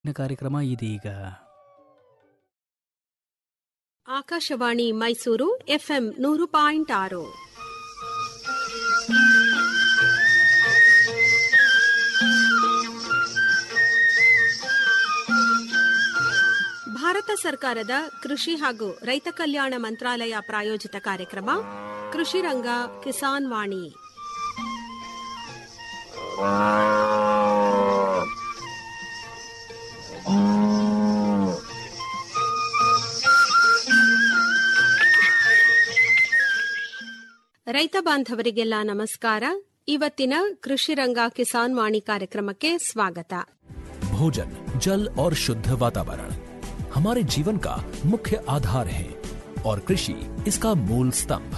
ಕಾರ್ಯಕ್ರಮ ಇದೀಗ ಆಕಾಶವಾಣಿ ಮೈಸೂರು ಎಫ್ಎಂ ನೂರು ಪಾಯಿಂಟ್ ಆರು ಭಾರತ ಸರ್ಕಾರದ ಕೃಷಿ ಹಾಗೂ ರೈತ ಕಲ್ಯಾಣ ಮಂತ್ರಾಲಯ ಪ್ರಾಯೋಜಿತ ಕಾರ್ಯಕ್ರಮ ಕೃಷಿ ರಂಗ ಕಿಸಾನ್ ವಾಣಿ ರೈತ ಬಾಂಧವರಿಗೆಲ್ಲ ನಮಸ್ಕಾರ ಇವತ್ತಿನ ಕೃಷಿ ರಂಗ ಕಿಸಾನ್ ವಾಣಿ ಕಾರ್ಯಕ್ರಮಕ್ಕೆ ಸ್ವಾಗತ भोजन जल और शुद्ध वातावरण हमारे जीवन का मुख्य आधार है और कृषि इसका मूल स्तंभ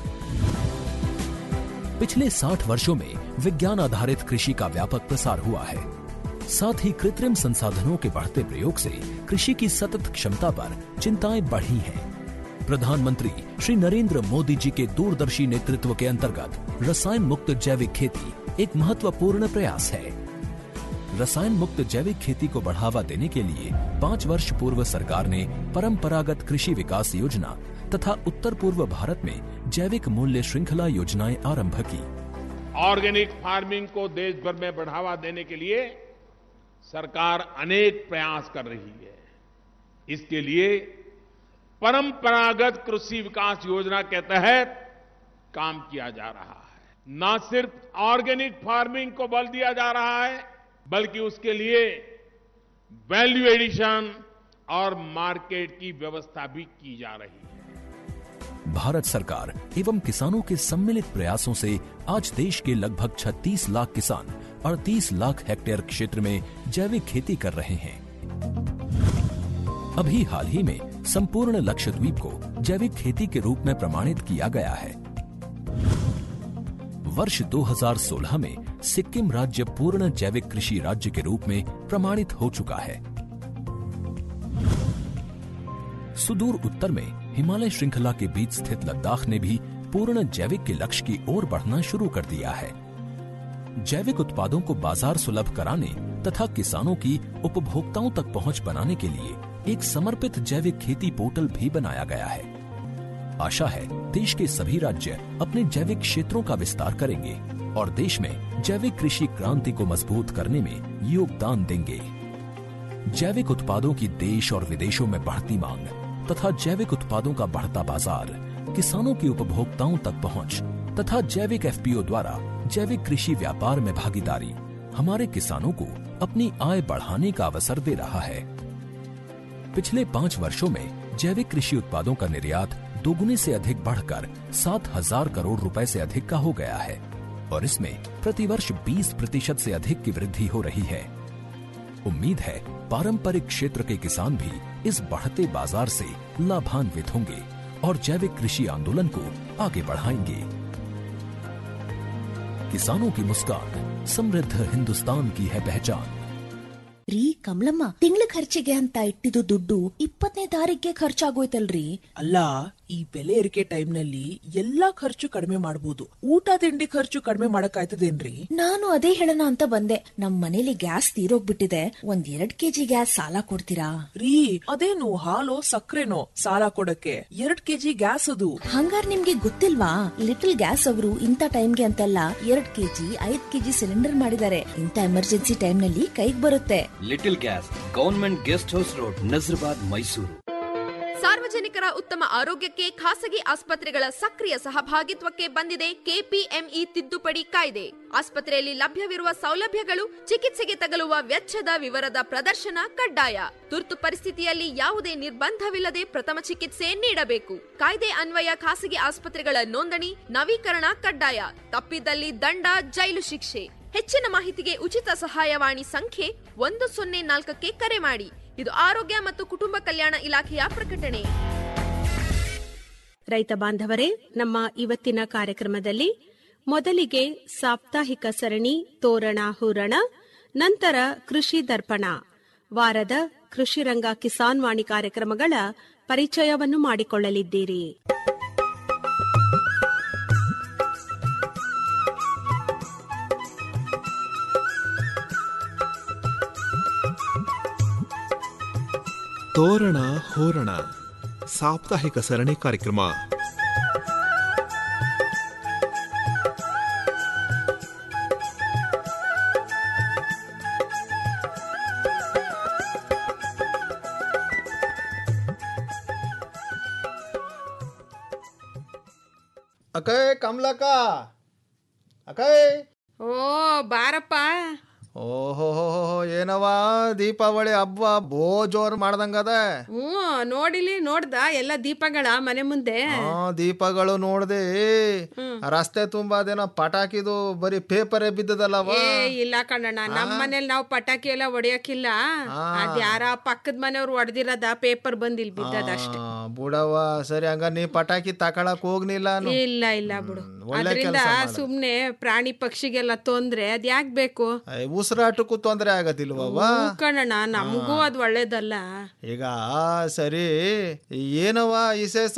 पिछले 60 वर्षों में विज्ञान आधारित कृषि का व्यापक प्रसार हुआ है साथ ही कृत्रिम संसाधनों के बढ़ते प्रयोग से कृषि की सतत क्षमता पर चिंताएं बढ़ी हैं प्रधानमंत्री श्री नरेंद्र मोदी जी के दूरदर्शी नेतृत्व के अंतर्गत रसायन मुक्त जैविक खेती एक महत्वपूर्ण प्रयास है रसायन मुक्त जैविक खेती को बढ़ावा देने के लिए पाँच वर्ष पूर्व सरकार ने परंपरागत कृषि विकास योजना तथा उत्तर पूर्व भारत में जैविक मूल्य श्रृंखला योजनाएं आरंभ की ऑर्गेनिक फार्मिंग को देश भर में बढ़ावा देने के लिए सरकार अनेक प्रयास कर रही है इसके लिए परंपरागत कृषि विकास योजना के तहत काम किया जा रहा है न सिर्फ ऑर्गेनिक फार्मिंग को बल दिया जा रहा है बल्कि उसके लिए वैल्यू एडिशन और मार्केट की व्यवस्था भी की जा रही है भारत सरकार एवं किसानों के सम्मिलित प्रयासों से आज देश के लगभग 36 लाख किसान 38 लाख हेक्टेयर क्षेत्र में जैविक खेती कर रहे हैं अभी हाल ही में संपूर्ण लक्षद्वीप को जैविक खेती के रूप में प्रमाणित किया गया है वर्ष 2016 में सिक्किम राज्य पूर्ण जैविक कृषि राज्य के रूप में प्रमाणित हो चुका है सुदूर उत्तर में हिमालय श्रृंखला के बीच स्थित लद्दाख ने भी पूर्ण जैविक के लक्ष्य की ओर बढ़ना शुरू कर दिया है जैविक उत्पादों को बाजार सुलभ कराने तथा किसानों की उपभोक्ताओं तक पहुंच बनाने के लिए एक समर्पित जैविक खेती पोर्टल भी बनाया गया है आशा है देश के सभी राज्य अपने जैविक क्षेत्रों का विस्तार करेंगे और देश में जैविक कृषि क्रांति को मजबूत करने में योगदान देंगे जैविक उत्पादों की देश और विदेशों में बढ़ती मांग तथा जैविक उत्पादों का बढ़ता बाजार किसानों की उपभोक्ताओं तक पहुंच तथा जैविक एफपीओ द्वारा जैविक कृषि व्यापार में भागीदारी हमारे किसानों को अपनी आय बढ़ाने का अवसर दे रहा है पिछले पाँच वर्षों में जैविक कृषि उत्पादों का निर्यात दोगुने से अधिक बढ़कर सात हजार करोड़ रुपए से अधिक का हो गया है और इसमें प्रतिवर्ष 20 प्रतिशत से अधिक की वृद्धि हो रही है उम्मीद है पारंपरिक क्षेत्र के किसान भी इस बढ़ते बाजार से लाभान्वित होंगे और जैविक कृषि आंदोलन को आगे बढ़ाएंगे किसानों की मुस्कान समृद्ध हिंदुस्तान की है पहचान ರೀ ಕಮಲಮ್ಮ ತಿಂಗಳ ಖರ್ಚಿಗೆ ಅಂತ ಇಟ್ಟಿದ್ದು ದುಡ್ಡು ಇಪ್ಪತ್ತನೇ ತಾರೀಕಿಗೆ ಖರ್ಚಾಗೋಯ್ತಲ್ರಿ ಅಲ್ಲ ಈ ಬೆಲೆ ಏರಿಕೆ ಟೈಮ್ ನಲ್ಲಿ ಎಲ್ಲಾ ಖರ್ಚು ಕಡಿಮೆ ಮಾಡಬಹುದು ಊಟ ತಿಂಡಿ ಖರ್ಚು ಕಡಿಮೆ ಮಾಡಕ್ಕಾಯ್ತದೇನ್ರಿ ನಾನು ಅದೇ ಹೇಳೋಣ ಅಂತ ಬಂದೆ ನಮ್ ಮನೇಲಿ ಗ್ಯಾಸ್ ತೀರೋಗ್ಬಿಟ್ಟಿದೆ ಒಂದ್ ಎರಡ್ ಕೆಜಿ ಗ್ಯಾಸ್ ಸಾಲ ಕೊಡ್ತೀರಾ ರೀ ಅದೇನು ಹಾಲು ಸಕ್ಕರೆನೋ ಸಾಲ ಕೊಡಕ್ಕೆ ಎರಡ್ ಕೆಜಿ ಗ್ಯಾಸ್ ಅದು ಹಂಗಾರ್ ನಿಮ್ಗೆ ಗೊತ್ತಿಲ್ವಾ ಲಿಟಲ್ ಗ್ಯಾಸ್ ಅವರು ಇಂಥ ಟೈಮ್ಗೆ ಅಂತೆಲ್ಲ ಎರಡ್ ಕೆಜಿ ಐದ್ ಕೆಜಿ ಸಿಲಿಂಡರ್ ಮಾಡಿದ್ದಾರೆ ಇಂಥ ಎಮರ್ಜೆನ್ಸಿ ಟೈಮ್ ನಲ್ಲಿ ಕೈಗ್ ಬರುತ್ತೆ little gas government guest house road Nazarbad Mysuru ಸಾರ್ವಜನಿಕರ ಉತ್ತಮ ಆರೋಗ್ಯಕ್ಕೆ ಖಾಸಗಿ ಆಸ್ಪತ್ರೆಗಳ ಸಕ್ರಿಯ ಸಹಭಾಗಿತ್ವಕ್ಕೆ ಬಂದಿದೆ ಕೆಪಿಎಂಇ ತಿದ್ದುಪಡಿ ಕಾಯ್ದೆ ಆಸ್ಪತ್ರೆಯಲ್ಲಿ ಲಭ್ಯವಿರುವ ಸೌಲಭ್ಯಗಳು ಚಿಕಿತ್ಸೆಗೆ ತಗಲುವ ವೆಚ್ಚದ ವಿವರದ ಪ್ರದರ್ಶನ ಕಡ್ಡಾಯ ತುರ್ತು ಪರಿಸ್ಥಿತಿಯಲ್ಲಿ ಯಾವುದೇ ನಿರ್ಬಂಧವಿಲ್ಲದೆ ಪ್ರಥಮ ಚಿಕಿತ್ಸೆ ನೀಡಬೇಕು ಕಾಯ್ದೆ ಅನ್ವಯ ಖಾಸಗಿ ಆಸ್ಪತ್ರೆಗಳ ನೋಂದಣಿ ನವೀಕರಣ ಕಡ್ಡಾಯ ತಪ್ಪಿದಲ್ಲಿ ದಂಡ ಜೈಲು ಶಿಕ್ಷೆ ಹೆಚ್ಚಿನ ಮಾಹಿತಿಗೆ ಉಚಿತ ಸಹಾಯವಾಣಿ ಸಂಖ್ಯೆ ಒಂದು ಸೊನ್ನೆ ನಾಲ್ಕಕ್ಕೆ ಕರೆ ಮಾಡಿ ಇದು ಆರೋಗ್ಯ ಮತ್ತು ಕುಟುಂಬ ಕಲ್ಯಾಣ ಇಲಾಖೆಯ ಪ್ರಕಟಣೆ ರೈತ ಬಾಂಧವರೇ ನಮ್ಮ ಇವತ್ತಿನ ಕಾರ್ಯಕ್ರಮದಲ್ಲಿ ಮೊದಲಿಗೆ ಸಾಪ್ತಾಹಿಕ ಸರಣಿ ತೋರಣ ಹೂರಣ ನಂತರ ಕೃಷಿ ದರ್ಪಣ ವಾರದ ಕೃಷಿ ರಂಗ ಕಿಸಾನ್ ವಾಣಿ ಕಾರ್ಯಕ್ರಮಗಳ ಪರಿಚಯವನ್ನು ಮಾಡಿಕೊಳ್ಳಲಿದ್ದೀರಿ ತೋರಣ ಹೋರಣ ಸಾಪ್ತಾಹಿಕ ಸರಣಿ ಕಾರ್ಯಕ್ರಮ ಅಕೈ ಕಮಲಕ್ಕ ಅಕೈ ಓ ಬಾರಪ್ಪ ಓಹೋ ಏನವ ದೀಪಾವಳಿ ಹಬ್ಬ ಬೋ ಜೋರ್ ಮಾಡ್ದಂಗದ ಹ್ಞೂ ನೋಡಿಲಿ ನೋಡ್ದ ಎಲ್ಲ ದೀಪಗಳ ಮನೆ ಮುಂದೆ ಆ, ದೀಪಗಳು ನೋಡ್ದೆ ರಸ್ತೆ ತುಂಬಾ ಅದೇನೋ ಪಟಾಕಿದು ಬರೀ ಪೇಪರೇ ಬಿದ್ದದಲ್ಲವ ಏ ಇಲ್ಲ ಕಣ್ಣಣ್ಣ ನಮ್ ಮನೇಲಿ ನಾವು ಪಟಾಕಿ ಎಲ್ಲ ಹೊಡಿಯಕ್ಕಿಲ್ಲ ಅದ್ ಯಾರ ಪಕ್ಕದ ಮನೆಯವ್ರು ಹೊಡೆದಿರೋದ ಪೇಪರ್ ಬಂದಿಲ್ ಬಿದ್ದದ ಅಷ್ಟೇ ಆ, ಬುಡವ್ವ ಸರಿ ಹಂಗ ನೀ ಪಟಾಕಿ ತಕೊಳಕ್ ಹೋಗ್ನಿಲ್ಲ ನಾನು ಇಲ್ಲ ಇಲ್ಲ ಬಿಡು ಒಳ್ಳೆ ಅದರಿಂದ ಕೆಲ್ಸ ಮಾಡ್ದೆ. ಸುಮ್ನೆ ಪ್ರಾಣಿ ಪಕ್ಷಿಗೆಲ್ಲ ತೊಂದ್ರೆ ಅದ್ ಯಾಕ್ ಬೇಕು ಐ, ಉಸಿರಾಟಕ್ಕೂ ತೊಂದರೆ ಆಗತ್ತಿಲ್ವವ್ವ ಹ್ಞೂ ಕಣ್ಣಣ್ಣ ನಮಗೂ ಅದ್ ಒಳ್ಳೇದಲ್ಲ ಈಗ ಸರಿ ಏನವ ವಿಶೇಷ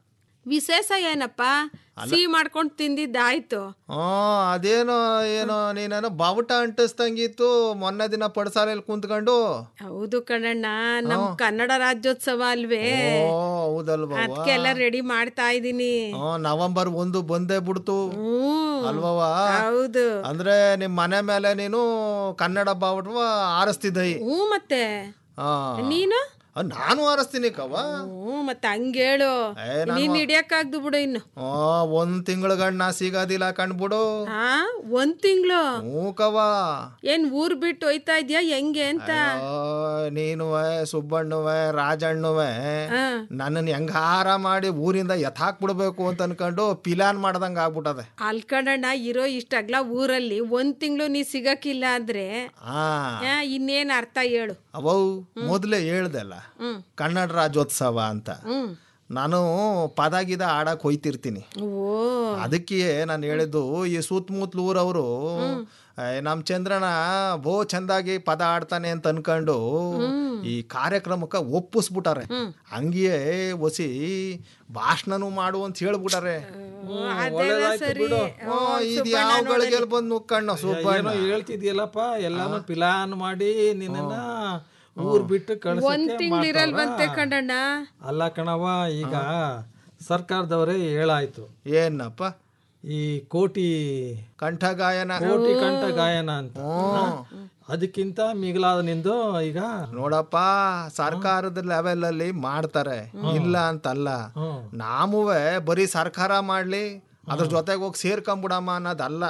ವಿಶೇಷ ಏನಪ್ಪ ಸಿಹಿ ಮಾಡ್ಕೊಂಡ್ ತಿಂದಿದ್ದಾಯ್ತು ಹ್ಞೂ ಅದೇನೋ ಏನೋ ನೀನೇನೋ ಬಾವುಟ ಅಂಟಿಸ್ದಂಗಿತ್ತು ಮೊನ್ನೆ ದಿನ ಪಡ್ಸಾಲೆಯಲ್ಲಿ ಕುಂತ್ಕೊಂಡು ಹೌದು ಕಣಣ್ಣ ನಮ್ ಕನ್ನಡ ರಾಜ್ಯೋತ್ಸವ ಅಲ್ವೇ ಓ ಹೌದಲ್ವಾ ಅದಕ್ಕೆಲ್ಲ ರೆಡಿ ಮಾಡ್ತಾ ಇದೀನಿ ಹ್ಞೂ ನವೆಂಬರ್ ಒಂದು ಬಂದೇ ಬಿಡ್ತು ಅಲ್ವವ ಹೌದು ಅಂದ್ರೆ ನಿಮ್ ಮನೆ ಮೇಲೆ ನೀನು ಕನ್ನಡ ಬಾವುಟವ ಆರಿಸ್ತಿದ್ದೈ ಹ್ಞೂ ಮತ್ತೆ ಹಾ ನೀನು ಆ, ನಾನು ಆರಿಸ್ತೀನಿ ಕವ ಹ್ಞೂ ಮತ್ತೆ ಹಂಗೇಳು ಏ, ನಾನು- ನೀನ್ ಹಿಡಿಯಕ್ಕಾಗ್ದು ಬಿಡು ಇನ್ನು ಆ, ಒಂದ್ ತಿಂಗಳ ಗಂಡ ಸಿಗೋದಿಲ್ಲ ಕಣ್ಬಿಡು ಹಾ ಒಂದ್ ತಿಂಗಳು ಹ್ಞೂ ಕವ ಏನ್ ಊರ್ ಬಿಟ್ಟು ಹೋಯ್ತಾ ಇದ್ಯಾ ಹೆಂಗೆ ಅಂತ ಆ, ನೀನುವೆ ಸುಬ್ಬಣ್ಣುವೆ ರಾಜಣ್ಣುವೆ ಹಾ. ನನ್ನನ್ನು ಹೆಂಗಾರ ಮಾಡಿ ಊರಿಂದ ಎತ್ತಾಕ್ ಬಿಡ್ಬೇಕು ಅಂತ ಅನ್ಕೊಂಡು ಪಿಲಾನ್ ಮಾಡ್ದಂಗ ಆಗ್ಬಿಟ್ಟದೆ ಅಲ್ಕಣಣ್ಣ ಇರೋ ಇಷ್ಟಗ್ಲ ಊರಲ್ಲಿ ಒಂದ್ ತಿಂಗಳು ನೀ ಸಿಗಕ್ಕಿಲ್ಲ ಅಂದ್ರೆ ಆ ಆ, ಇನ್ನೇನ್ ಅರ್ಥ ಹೇಳು ಅವವು ಮೊದಲೇ ಹೇಳ್ದಲ್ಲ ಹ್ಮ್ ಕನ್ನಡ ರಾಜ್ಯೋತ್ಸವ ಅಂತ ಹ್ಮ್ ನಾನು ಪದ ಗಿದ ಆಡಕ್ ಹೋಯ್ತಿರ್ತೀನಿ ಓ ಅದಕ್ಕೆ ನಾನು ಹೇಳಿದ್ದು ಈ ಸುತ್ತಮುತ್ತಲು ಊರವರು ನಮ್ಮ ಚಂದ್ರನ ಬೋ ಚಂದಾಗಿ ಪದ ಆಡ್ತಾನೆ ಅಂತ ಅನ್ಕೊಂಡು ಈ ಕಾರ್ಯಕ್ರಮಕ್ಕೆ ಒಪ್ಪಿಸ್ಬಿಟ್ಟಾರೆ ಹಂಗೆಯೇ ಒಸಿ ಭಾಷಣನು ಮಾಡು ಅಂತ ಹೇಳ್ಬಿಟ್ಟಾರೆ ಅದೆಲ್ಲ ಸರಿ ಓ, ಇದು ಯಾವ ಗಳಿಗೆ ಬಂದು ನುಕ್ಕಣ್ಣ ಸುಬ್ಬಣ್ಣ ಏನೋ ಹೇಳ್ತಿದ್ಯಲ್ಲಪ್ಪ ಎಲ್ಲಾನು ಪ್ಲಾನ್ ಮಾಡಿ ನಿನ್ನ ಊರ್ ಬಿಟ್ಟು ಒಂದ್ ಕಳ್ಸಕ್ಕೆ ತಿಂಗಳಿರಲ್ವಂತೆ ಮಾಡ್ತಾವ್ರ? ಕಣಣ್ಣ ಅಲ್ಲ ಕಣವ ಈಗ ಸರ್ಕಾರದವರೇ ಹೇಳಾಯ್ತು ಏನಪ್ಪ ಈ ಕೋಟಿ ಕಂಠಗಾಯನ ಕೋಟಿ ಕಂಠ ಗಾಯನ ಅಂತ ಅದಕ್ಕಿಂತ ಮಿಗಿಲಾದ ನಿಂದು ಈಗ ನೋಡಪ್ಪ ಸರ್ಕಾರದ ಲೆವೆಲ್ ಅಲ್ಲಿ ಮಾಡ್ತಾರೆ ಇಲ್ಲ ಅಂತಲ್ಲ ನಾಮುವೆ ಬರೀ ಸರ್ಕಾರ ಮಾಡ್ಲಿ ಅದ್ರ ಜೊತೆಗೆ ಹೋಗಿ ಸೇರ್ಕೊಂಬಿಡಮ್ಮ ಅನ್ನೋದಲ್ಲ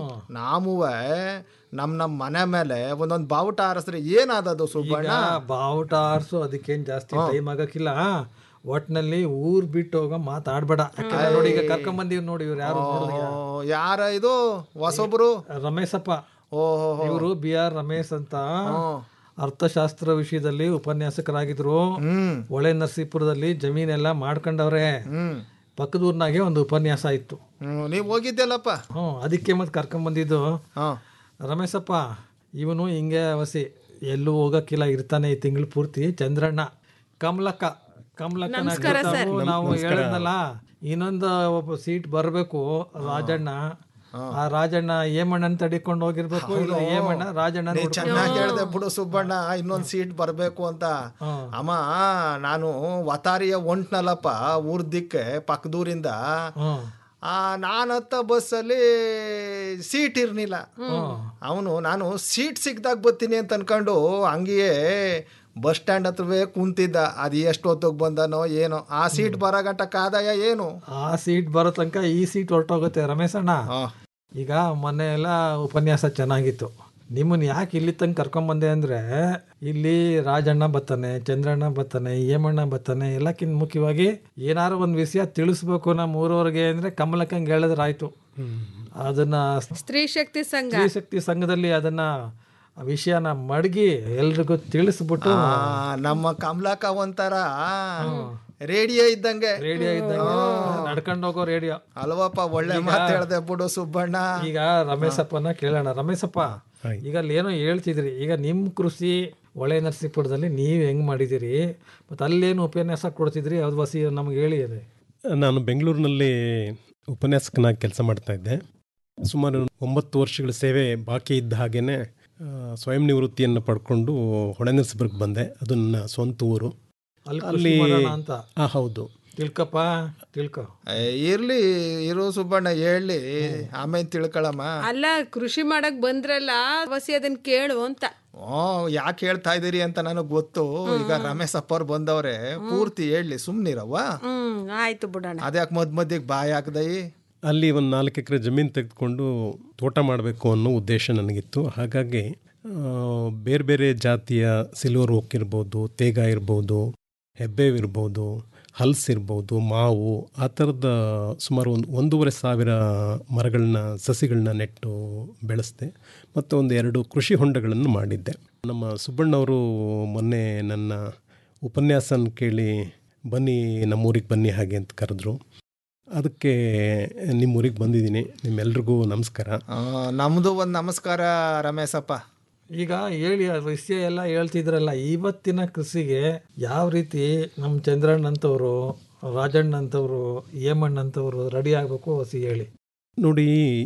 ನಾಮುವೆ ನಮ್ ನಮ್ ಮನೆ ಮೇಲೆ ಒಂದೊಂದ್ ಬಾವುಟ ಆರಿಸ್ರೆ ಏನಾದದು ಈಗ ಸುಬ್ಬಣ್ಣ ಬಾವುಟ ಆರ್ಸು ಅದಕ್ಕೇನ್ ಜಾಸ್ತಿ ಟೈಮ್ ಆಗಕ್ಕಿಲ್ಲ ಒಟ್ನಲ್ಲಿ ಊರ್ ಬಿಟ್ಟು ಹೋಗೋ ಮಾತಾಡ್ಬೇಡ ಯಾಕಂದ್ರೆ ನೋಡಿ ಈಗ ಕರ್ಕೊಂಬಂದಿವ್ ನೋಡಿ ಇವ್ರು ಯಾರು ನೋಡಿದ್ಯಾ? ಓ, ಯಾರ ಇದು ಹೊಸೊಬ್ರು ರಮೇಶಪ್ಪ ಓಹೋ ಇವರು ಬಿ ಆರ್ ರಮೇಶ್ ಅಂತ ಅರ್ಥಶಾಸ್ತ್ರ ವಿಷಯದಲ್ಲಿ ಉಪನ್ಯಾಸಕರಾಗಿದ್ರು ಹ್ಮ್ ಒಳೆ ನರಸೀಪುರದಲ್ಲಿ ಜಮೀನೆಲ್ಲ ಮಾಡ್ಕೊಂಡವ್ರೆ ಹ್ಮ್ ಪಕ್ಕದ ಊರ್ನಾಗೆ ಒಂದು ಉಪನ್ಯಾಸ ಇತ್ತು ಹ್ಮ್ ನೀವ್ ಹೋಗಿದ್ದೆಲ್ಲಪ್ಪ ಹ್ಞೂ ಅದಕ್ಕೆ ಮತ್ತೆ ಕರ್ಕೊಂಬಂದಿದ್ದು ಹಾ ರಮೇಶಪ್ಪ ಇವನು ಹಿಂಗೆ ವಸಿ ಎಲ್ಲೂ ಹೋಗಕ್ಕಿಲ್ಲ ಇರ್ತಾನೆ ಈ ತಿಂಗಳು ಪೂರ್ತಿ ಚಂದ್ರಣ್ಣ ಕಮಲಕ್ಕ ಕಮಲಕ್ಕನ ಜೊತೆಗೂ ನಾವು ಹೇಳಿದ್ನಲ್ಲ ಇನ್ನೊಂದು ಒಬ್ಬ ಸೀಟ್ ಬರಬೇಕು ರಾಜಣ್ಣ ಆ ರಾಜಣ್ಣ ಏಮಣ್ಣನ್ ತಡಿಕೊಂಡು ಹೋಗಿರ್ಬೇಕು ಇಲ್ಲ ಏಮಣ್ಣ ರಾಜಣ್ಣ ನೀ ಚೆನ್ನಾಗಿ ಹೇಳ್ದೆ ಬಿಡು ಸುಬ್ಬಣ್ಣ ಇನ್ನೊಂದ್ ಸೀಟ್ ಬರ್ಬೇಕು ಅಂತ ಅಮ್ಮ ನಾನು ವತಾರಿಯ ಒಂಟ್ನಲ್ಲಪ್ಪ ಊರ್ ದಿಕ್ಕೆ ಪಕ್ಕದೂರಿಂದ ಹ್ಮ್ ಆ ನಾನು ಹತ್ತ ಬಸ್ಸಲ್ಲಿ ಸೀಟ್ ಇರ್ಲಿಲ್ಲ ಅವನು ನಾನು ಸೀಟ್ ಸಿಕ್ದಾಗ ಬರ್ತೀನಿ ಅಂತ ಅನ್ಕೊಂಡು ಹಂಗೆಯೇ ಬಸ್ ಸ್ಟ್ಯಾಂಡ್ ಹತ್ರವೇ ಕುಂತಿದ್ದ ಅದು ಎಷ್ಟೊತ್ತಿಗೆ ಬಂದನೋ ಏನೋ ಆ ಸೀಟ್ ಬರೋ ಗಂಟ ಕಾದಾಯ ಏನು ಆ ಸೀಟ್ ಬರೋ ತನಕ ಈ ಸೀಟ್ ಹೊರಟೋಗುತ್ತೆ ರಮೇಶಣ್ಣ ಈಗ ಮೊನ್ನೆ ಎಲ್ಲ ಉಪನ್ಯಾಸ ಚೆನ್ನಾಗಿತ್ತು ನಿಮ್ಮನ್ನ ಯಾಕೆ ಇಲ್ಲಿ ತನಕ ಕರ್ಕೊಂಬಂದೆ ಅಂದ್ರೆ ಇಲ್ಲಿ ರಾಜಣ್ಣ ಬರ್ತಾನೆ ಚಂದ್ರಣ್ಣ ಬರ್ತಾನೆ ಹೇಮಣ್ಣ ಬರ್ತಾನೆ ಎಲ್ಲಕ್ಕಿಂತ ಮುಖ್ಯವಾಗಿ ಏನಾರು ಒಂದು ವಿಷಯ ತಿಳಿಸ್ಬೇಕು ನಮ್ಮ ಊರವ್ರಿಗೆ ಅಂದ್ರೆ ಕಮಲಕ್ಕಂಗೆ ಹೇಳಿದ್ರೆ ಆಯ್ತು ಅದನ್ನ ಸ್ತ್ರೀ ಶಕ್ತಿ ಸಂಘ ಸ್ತ್ರೀ ಶಕ್ತಿ ಸಂಘದಲ್ಲಿ ಅದನ್ನ ಆ ವಿಷಯನ ಮಡಗಿ ಎಲ್ರಿಗೂ ತಿಳಿಸ್ಬಿಟ್ಟು ಆ, ನಮ್ಮ ಕಮಲಾಕ ಒಂಥರ ರೇಡಿಯೋ ಇದ್ದಂಗೆ ರೇಡಿಯೋ ಇದ್ದಂಗೆ ನಡ್ಕೊಂಡು ಹೋಗೋ ರೇಡಿಯೋ ಅಲ್ವಪ್ಪ ಒಳ್ಳೆ ಮಾತು ಹೇಳ್ದೆ ಬಿಡು ಸುಬ್ಬಣ್ಣ ಈಗ ರಮೇಶಪ್ಪನ ಕೇಳೋಣ ರಮೇಶಪ್ಪ ಈಗ ಅಲ್ಲಿ ಏನೋ ಹೇಳ್ತಿದ್ರಿ ಈಗ ನಿಮ್ಮ ಕೃಷಿ ಒಳೆ ನರಸೀಪುರದಲ್ಲಿ ನೀವು ಹೆಂಗ್ ಮಾಡಿದಿರಿ ಮತ್ತೆ ಅಲ್ಲೇನು ಉಪನ್ಯಾಸ ಕೊಡ್ತಿದ್ರಿ ಅದು ವಸಿ ನಮ್ಗೆ ಹೇಳಿ ಅದೇ ನಾನು ಬೆಂಗಳೂರಿನಲ್ಲಿ ಉಪನ್ಯಾಸಕನಾಗಿ ಕೆಲಸ ಮಾಡ್ತಾ ಇದ್ದೆ ಸುಮಾರು ಒಂಬತ್ತು ವರ್ಷಗಳ ಸೇವೆ ಬಾಕಿ ಇದ್ದ ಹಾಗೇ ಸ್ವಯಂ ನಿವೃತ್ತಿಯನ್ನು ಪಡ್ಕೊಂಡು ಹೊಳೆನರಸೀಪುರಕ್ಕೆ ಬಂದೆ ಅದು ನನ್ನ ಸ್ವಂತ ಊರು ಅಲ್ಲಿ ಅಲ್ಲಿ ಕೃಷಿ ಮಾಡೋಣ ಅಂತ ಆ, ಹೌದು ತಿಳ್ಕಪ್ಪ ತಿಳ್ಕೊ ಏ, ಇರ್ಲಿ ಇರೋ ಸುಬ್ಬಣ್ಣ ಹೇಳಿ ಆಮೇಲೆ ತಿಳ್ಕೊಳಮ್ಮ ಅಲ್ಲ ಕೃಷಿ ಮಾಡಕ್ ಬಂದ್ರಲ್ಲ ವಸಿ ಅದನ್ನ ಕೇಳು ಅಂತ ಓ ಯಾಕೆ ಹೇಳ್ತಾ ಇದೀರಿ ಅಂತ ನನಗೆ ಗೊತ್ತು ಈಗ ರಮೇಶ್ ಅಪ್ಪ ಅವ್ರು ಬಂದವ್ರೆ ಪೂರ್ತಿ ಹೇಳಿ ಸುಮ್ನಿರವ್ವ ಹ್ಮ್ ಆಯ್ತು ಬಿಡೋಣ ಅದ್ಯಾಕೆ ಮದ್ ಮಧ್ಯಕ್ಕೆ ಬಾಯಿ ಹಾಕ್ದೈ ಅಲ್ಲಿ ಒಂದು ನಾಲ್ಕು ಎಕರೆ ಜಮೀನು ತೆಗೆದುಕೊಂಡು ತೋಟ ಮಾಡಬೇಕು ಅನ್ನೋ ಉದ್ದೇಶ ನನಗಿತ್ತು ಹಾಗಾಗಿ ಆ, ಬೇರೆ ಬೇರೆ ಜಾತಿಯ ಸಿಲ್ವರ್ ಓಕ್ ಇರ್ಬೋದು ತೇಗ ಇರ್ಬೋದು ಹೆಬ್ಬೇವು ಇರ್ಬೋದು ಹಲ್ಸ್ ಇರ್ಬೋದು ಮಾವು ಆ ಥರದ ಸುಮಾರು ಒಂದು ಒಂದೂವರೆ ಸಾವಿರ ಮರಗಳನ್ನ ಸಸಿಗಳನ್ನ ನೆಟ್ಟು ಬೆಳೆಸಿದೆ ಮತ್ತು ಒಂದು ಎರಡು ಕೃಷಿ ಹೊಂಡಗಳನ್ನು ಮಾಡಿದ್ದೆ ನಮ್ಮ ಸುಬ್ಬಣ್ಣವರು ಮೊನ್ನೆ ನನ್ನ ಉಪನ್ಯಾಸನ ಕೇಳಿ ಬನ್ನಿ ನಮ್ಮೂರಿಗೆ ಬನ್ನಿ ಹಾಗೆ ಅಂತ ಕರೆದ್ರು ಅದಕ್ಕೆ ನಿಮ್ಮೂರಿಗೆ ಬಂದಿದ್ದೀನಿ ನಿಮ್ಮೆಲ್ರಿಗೂ ನಮಸ್ಕಾರ ಆ, ನಮ್ದು ಒಂದು ನಮಸ್ಕಾರ ರಮೇಶಪ್ಪ ಈಗ ಹೇಳಿ ಆ ವಿಷಯ ಎಲ್ಲ ಹೇಳ್ತಿದ್ರಲ್ಲ ಇವತ್ತಿನ ಕೃಷಿಗೆ ಯಾವ ರೀತಿ ನಮ್ಮ ಚಂದ್ರಣ್ಣ ಅಂತವರು ರಾಜಣ್ಣ ಅಂತವರು ಹೇಮಣ್ಣ ಅಂತವರು ರೆಡಿ ಆಗಬೇಕು ಹೊಸಿ ಹೇಳಿ ನೋಡಿ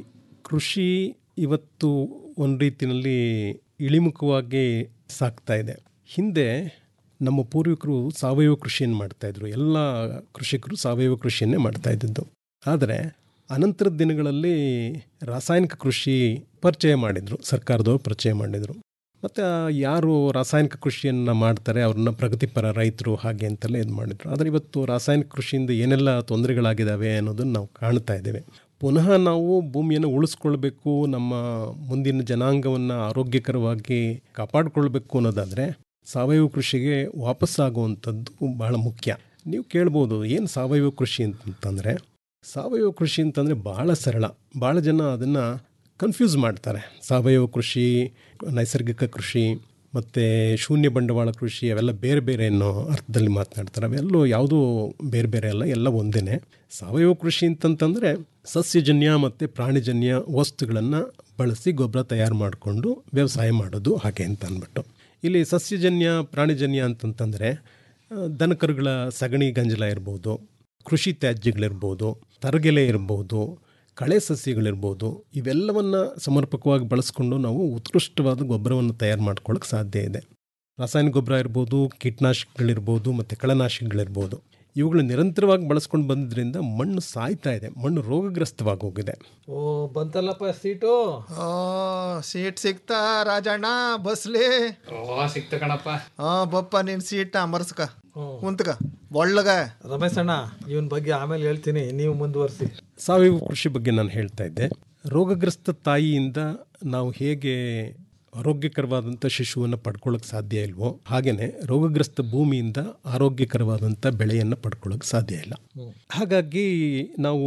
ಕೃಷಿ ಇವತ್ತು ಒಂದು ರೀತಿಯಲ್ಲಿ ಇಳಿಮುಖವಾಗಿ ಸಾಗ್ತಾ ಇದೆ ಹಿಂದೆ ನಮ್ಮ ಪೂರ್ವಿಕರು ಸಾವಯವ ಕೃಷಿಯನ್ನು ಮಾಡ್ತಾಯಿದ್ರು ಎಲ್ಲ ಕೃಷಿಕರು ಸಾವಯವ ಕೃಷಿಯನ್ನೇ ಮಾಡ್ತಾ ಇದ್ದದ್ದು ಆದರೆ ಅನಂತರದ ದಿನಗಳಲ್ಲಿ ರಾಸಾಯನಿಕ ಕೃಷಿ ಪರಿಚಯ ಮಾಡಿದರು ಸರ್ಕಾರದವರು ಪರಿಚಯ ಮಾಡಿದರು ಮತ್ತು ಯಾರು ರಾಸಾಯನಿಕ ಕೃಷಿಯನ್ನು ಮಾಡ್ತಾರೆ ಅವ್ರನ್ನ ಪ್ರಗತಿಪರ ರೈತರು ಹಾಗೆ ಅಂತೆಲ್ಲ ಇದು ಮಾಡಿದರು ಆದರೆ ಇವತ್ತು ರಾಸಾಯನಿಕ ಕೃಷಿಯಿಂದ ಏನೆಲ್ಲ ತೊಂದರೆಗಳಾಗಿದ್ದಾವೆ ಅನ್ನೋದನ್ನು ನಾವು ಕಾಣ್ತಾ ಇದ್ದೇವೆ ಪುನಃ ನಾವು ಭೂಮಿಯನ್ನು ಉಳಿಸ್ಕೊಳ್ಬೇಕು ನಮ್ಮ ಮುಂದಿನ ಜನಾಂಗವನ್ನು ಆರೋಗ್ಯಕರವಾಗಿ ಕಾಪಾಡಿಕೊಳ್ಬೇಕು ಅನ್ನೋದಾದರೆ ಸಾವಯವ ಕೃಷಿಗೆ ವಾಪಸ್ಸಾಗುವಂಥದ್ದು ಬಹಳ ಮುಖ್ಯ ನೀವು ಕೇಳ್ಬೋದು ಏನು ಸಾವಯವ ಕೃಷಿ ಅಂತಂತಂದರೆ ಸಾವಯವ ಕೃಷಿ ಅಂತಂದರೆ ಭಾಳ ಸರಳ ಭಾಳ ಜನ ಅದನ್ನು ಕನ್ಫ್ಯೂಸ್ ಮಾಡ್ತಾರೆ ಸಾವಯವ ಕೃಷಿ ನೈಸರ್ಗಿಕ ಕೃಷಿ ಮತ್ತು ಶೂನ್ಯ ಬಂಡವಾಳ ಕೃಷಿ ಅವೆಲ್ಲ ಬೇರೆ ಬೇರೆ ಅನ್ನೋ ಅರ್ಥದಲ್ಲಿ ಮಾತನಾಡ್ತಾರೆ ಅವೆಲ್ಲೂ ಯಾವುದೂ ಬೇರೆ ಬೇರೆ ಅಲ್ಲ ಎಲ್ಲ ಒಂದೇ ಸಾವಯವ ಕೃಷಿ ಅಂತಂತಂದರೆ ಸಸ್ಯಜನ್ಯ ಮತ್ತು ಪ್ರಾಣಿಜನ್ಯ ವಸ್ತುಗಳನ್ನು ಬಳಸಿ ಗೊಬ್ಬರ ತಯಾರು ಮಾಡಿಕೊಂಡು ವ್ಯವಸಾಯ ಮಾಡೋದು ಹಾಗೆ ಅಂತ ಅಂದ್ಬಿಟ್ಟು ಇಲ್ಲಿ ಸಸ್ಯಜನ್ಯ ಪ್ರಾಣಿಜನ್ಯ ಅಂತಂತಂದರೆ ಆ, ದನಕರುಗಳ ಸಗಣಿ ಗಂಜಲ ಇರ್ಬೋದು ಕೃಷಿ ತ್ಯಾಜ್ಯಗಳಿರ್ಬೋದು ತರಗೆಲೆ ಇರ್ಬೋದು ಕಳೆ ಸಸ್ಯಗಳಿರ್ಬೋದು ಇವೆಲ್ಲವನ್ನು ಸಮರ್ಪಕವಾಗಿ ಬಳಸ್ಕೊಂಡು ನಾವು ಉತ್ಕೃಷ್ಟವಾದ ಗೊಬ್ಬರವನ್ನು ತಯಾರು ಮಾಡ್ಕೊಳ್ಳೋಕೆ ಸಾಧ್ಯ ಇದೆ ರಾಸಾಯನಿಕ ಗೊಬ್ಬರ ಇರ್ಬೋದು ಕೀಟನಾಶಕಗಳಿರ್ಬೋದು ಮತ್ತು ಕಳೆನಾಶಕಗಳಿರ್ಬೋದು ಇವುಗಳು ನಿರಂತರವಾಗಿ ಬಳಸ್ಕೊಂಡು ಬಂದಿದ್ದರಿಂದ ಮಣ್ಣು ಸಾಯ್ತಾ ಇದೆ ಮಣ್ಣು ರೋಗಗ್ರಸ್ತವಾಗಿ ಹೋಗಿದೆ ಓ ಬಂತಲ್ಲಪ್ಪ ಸೀಟು ಓ ಸೀಟ್ ಸಿಗ್ತಾ ರಾಜಣ್ಣ ಬಸ್ಲಿ ಓ ಸಿಕ್ತ ಕಣಪ್ಪ ಹಾ ಬಪ್ಪ ನಿನ್ ಸೀಟ್ ಮರ್ಸ್ಕ ಕುಂತ್ಕ ಒಳ್ಳಗ ರಮೇಶಣ್ಣ ಇವನ್ ಬಗ್ಗೆ ಆಮೇಲೆ ಹೇಳ್ತೀನಿ ನೀವು ಮುಂದುವರಿಸಿ ಸಾವಯವ ಕೃಷಿ ಬಗ್ಗೆ ನಾನು ಹೇಳ್ತಾ ಇದ್ದೆ ರೋಗಗ್ರಸ್ತ ತಾಯಿಯಿಂದ ನಾವು ಹೇಗೆ ಆರೋಗ್ಯಕರವಾದಂಥ ಶಿಶುವನ್ನು ಪಡ್ಕೊಳ್ಳೋಕೆ ಸಾಧ್ಯ ಇಲ್ವೋ ಹಾಗೆಯೇ ರೋಗಗ್ರಸ್ತ ಭೂಮಿಯಿಂದ ಆರೋಗ್ಯಕರವಾದಂಥ ಬೆಳೆಯನ್ನು ಪಡ್ಕೊಳ್ಳೋಕೆ ಸಾಧ್ಯ ಇಲ್ಲ ಹಾಗಾಗಿ ನಾವು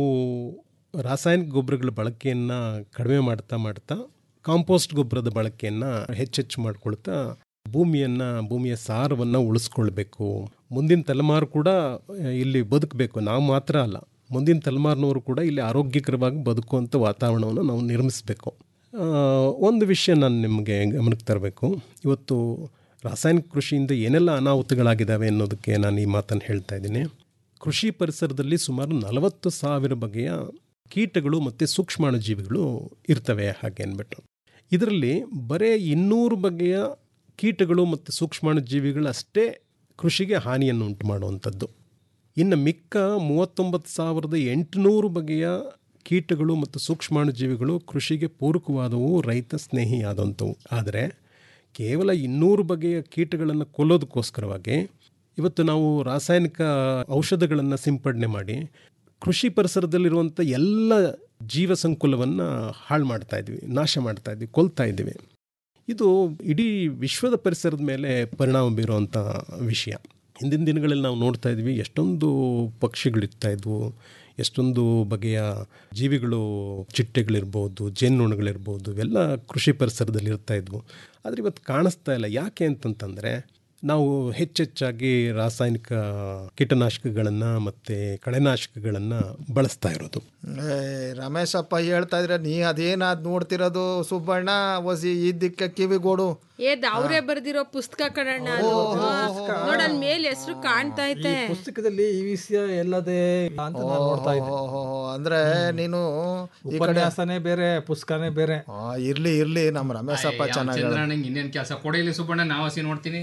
ರಾಸಾಯನಿಕ ಗೊಬ್ಬರಗಳ ಬಳಕೆಯನ್ನು ಕಡಿಮೆ ಮಾಡ್ತಾ ಮಾಡ್ತಾ ಕಾಂಪೋಸ್ಟ್ ಗೊಬ್ಬರದ ಬಳಕೆಯನ್ನು ಹೆಚ್ಚೆಚ್ಚು ಮಾಡ್ಕೊಳ್ತಾ ಭೂಮಿಯನ್ನು ಭೂಮಿಯ ಸಾರವನ್ನು ಉಳಿಸ್ಕೊಳ್ಬೇಕು ಮುಂದಿನ ತಲೆಮಾರು ಕೂಡ ಆ, ಇಲ್ಲಿ ಬದುಕಬೇಕು ನಾವು ಮಾತ್ರ ಅಲ್ಲ ಮುಂದಿನ ತಲೆಮಾರಿನವರು ಕೂಡ ಇಲ್ಲಿ ಆರೋಗ್ಯಕರವಾಗಿ ಬದುಕುವಂಥ ವಾತಾವರಣವನ್ನು ನಾವು ನಿರ್ಮಿಸಬೇಕು ಆ, ಒಂದು ವಿಷಯ ನಾನು ನಿಮಗೆ ಗಮನಕ್ಕೆ ತರಬೇಕು ಇವತ್ತು ರಾಸಾಯನಿಕ ಕೃಷಿಯಿಂದ ಏನೆಲ್ಲ ಅನಾಹುತಗಳಾಗಿದ್ದಾವೆ ಅನ್ನೋದಕ್ಕೆ ನಾನು ಈ ಮಾತನ್ನು ಹೇಳ್ತಾ ಇದ್ದೀನಿ ಕೃಷಿ ಪರಿಸರದಲ್ಲಿ ಸುಮಾರು ನಲವತ್ತು ಸಾವಿರ ಬಗೆಯ ಕೀಟಗಳು ಮತ್ತು ಸೂಕ್ಷ್ಮಾಣುಜೀವಿಗಳು ಇರ್ತವೆ ಹಾಗೆ ಅಂದ್ಬಿಟ್ಟು ಇದರಲ್ಲಿ ಬರೇ ಇನ್ನೂರು ಬಗೆಯ ಕೀಟಗಳು ಮತ್ತು ಸೂಕ್ಷ್ಮಾಣುಜೀವಿಗಳು ಅಷ್ಟೇ ಕೃಷಿಗೆ ಹಾನಿಯನ್ನು ಉಂಟು ಮಾಡುವಂಥದ್ದು ಇನ್ನು ಮಿಕ್ಕ ಮೂವತ್ತೊಂಬತ್ತು ಸಾವಿರದ ಎಂಟುನೂರು ಬಗೆಯ ಕೀಟಗಳು ಮತ್ತು ಸೂಕ್ಷ್ಮಾಣುಜೀವಿಗಳು ಕೃಷಿಗೆ ಪೂರಕವಾದವು ರೈತ ಸ್ನೇಹಿಯಾದಂಥವು ಆದರೆ ಕೇವಲ ಇನ್ನೂರು ಬಗೆಯ ಕೀಟಗಳನ್ನು ಕೊಲ್ಲೋದಕ್ಕೋಸ್ಕರವಾಗಿ ಇವತ್ತು ನಾವು ರಾಸಾಯನಿಕ ಔಷಧಗಳನ್ನು ಸಿಂಪಡಣೆ ಮಾಡಿ ಕೃಷಿ ಪರಿಸರದಲ್ಲಿರುವಂಥ ಎಲ್ಲ ಜೀವ ಸಂಕುಲವನ್ನು ಹಾಳು ಮಾಡ್ತಾ ಇದ್ವಿ ನಾಶ ಮಾಡ್ತಾ ಇದ್ವಿ ಕೊಲ್ತಾ ಇದ್ದೀವಿ ಇದು ಇಡೀ ವಿಶ್ವದ ಪರಿಸರದ ಮೇಲೆ ಪರಿಣಾಮ ಬೀರುವಂಥ ವಿಷಯ ಹಿಂದಿನ ದಿನಗಳಲ್ಲಿ ನಾವು ನೋಡ್ತಾ ಇದ್ವಿ ಎಷ್ಟೊಂದು ಪಕ್ಷಿಗಳಿರ್ತಾ ಇದ್ವು ಎಷ್ಟೊಂದು ಬಗೆಯ ಜೀವಿಗಳು ಚಿಟ್ಟೆಗಳಿರ್ಬೋದು ಜೇನುನೊಣಗಳಿರ್ಬೋದು ಇವೆಲ್ಲ ಕೃಷಿ ಪರಿಸರದಲ್ಲಿ ಇರ್ತಾ ಇದ್ವು ಆದರೆ ಇವತ್ತು ಕಾಣಿಸ್ತಾ ಇಲ್ಲ ಯಾಕೆ ಅಂತಂತಂದರೆ ನಾವು ಹೆಚ್ಚೆಚ್ಚಾಗಿ ರಾಸಾಯನಿಕ ಕೀಟನಾಶಕಗಳನ್ನು ಮತ್ತು ಕಳೆನಾಶಕಗಳನ್ನು ಬಳಸ್ತಾ ಇರೋದು ಏ, ರಮೇಶಪ್ಪ ಹೇಳ್ತಾ ಇದ್ರೆ ನೀ ಅದೇನಾದ್ ನೋಡ್ತಿರೋದು ಸುಬ್ಬಣ್ಣ ಒಸಿ ಇದ್ದಕ್ಕೆ ಕಿವಿಗೋಡು ಏದ್ ಅವರೇ ಬರ್ದಿರೋ ಪುಸ್ತಕ ಕಣಣ್ಣ ಅದು. ನೋಡಲ್ ಮೇಲೆ ಹೆಸರು ಕಾಣ್ತಾ ಐತೆ ಪುಸ್ತಕದಲ್ಲಿ ಈ ವಿಷಯ ಎಲ್ಲದೇ ಅಂತ ನಾನು ನೋಡ್ತಾ ಇದ್ದೆ ಓಹೋ ಅಂದ್ರೆ ನೀನು ಈ ಕಡೆ ಉಪನ್ಯಾಸನೇ ಬೇರೆ ಪುಸ್ತಕನೇ ಬೇರೆ ಆ, ಇರ್ಲಿ ಇರ್ಲಿ ನಮ್ಮ ರಮೇಶಪ್ಪ ಚೆನ್ನಾಗಿ ಚಂದ್ರನಿಗೆ ಇನ್ನೇನ್ ಕೆಲಸ ಕೊಡಿಲಿ ಸುಬ್ಬಣ್ಣ ನಾವು ಹಸಿ ನೋಡ್ತೀನಿ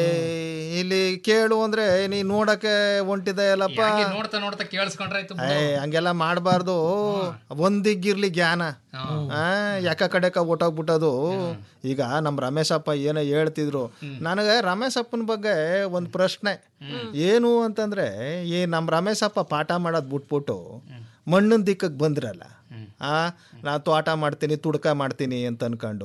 ಇಲ್ಲಿ ಕೇಳು ಅಂದ್ರೆ ನೀ ನೋಡಕ್ಕೆ ಹೊಂಟಿದೆ ಅಲ್ಲಪ್ಪ ಯಾಕೆ ನೋಡ್ತಾ ನೋಡ್ತಾ ಕೇಳಿಸ್ಕೊಂಡ್ರಾಯ್ತು ಬಿಡು. ಏ ಹಂಗೆಲ್ಲ ಮಾಡಬಾರ್ದು ಒಂದಿಗಿರ್ಲಿ ಜ್ಞಾನ ಆ, ಯಾಕ ಕಡೆಕ ಒಟ್ಟೋಗ್ಬಿಟ್ಟದು ಈಗ ನಮ್ಮ ರಮೇಶಪ್ಪ ಏನೋ ಹೇಳ್ತಿದ್ರು ನನಗೆ ರಮೇಶಪ್ಪನ ಬಗ್ಗೆ ಒಂದು ಪ್ರಶ್ನೆ ಏನು ಅಂತಂದ್ರೆ ಈ ನಮ್ಮ ರಮೇಶಪ್ಪ ಪಾಠ ಮಾಡೋದು ಬಿಟ್ಬಿಟ್ಟು ಮಣ್ಣಿನ ದಿಕ್ಕಕ್ಕೆ ಬಂದ್ರಲ್ಲ ಆ ನಾ ತೋಟ ಮಾಡ್ತೀನಿ ತುಡ್ಕ ಮಾಡ್ತೀನಿ ಅಂತ ಅನ್ಕೊಂಡು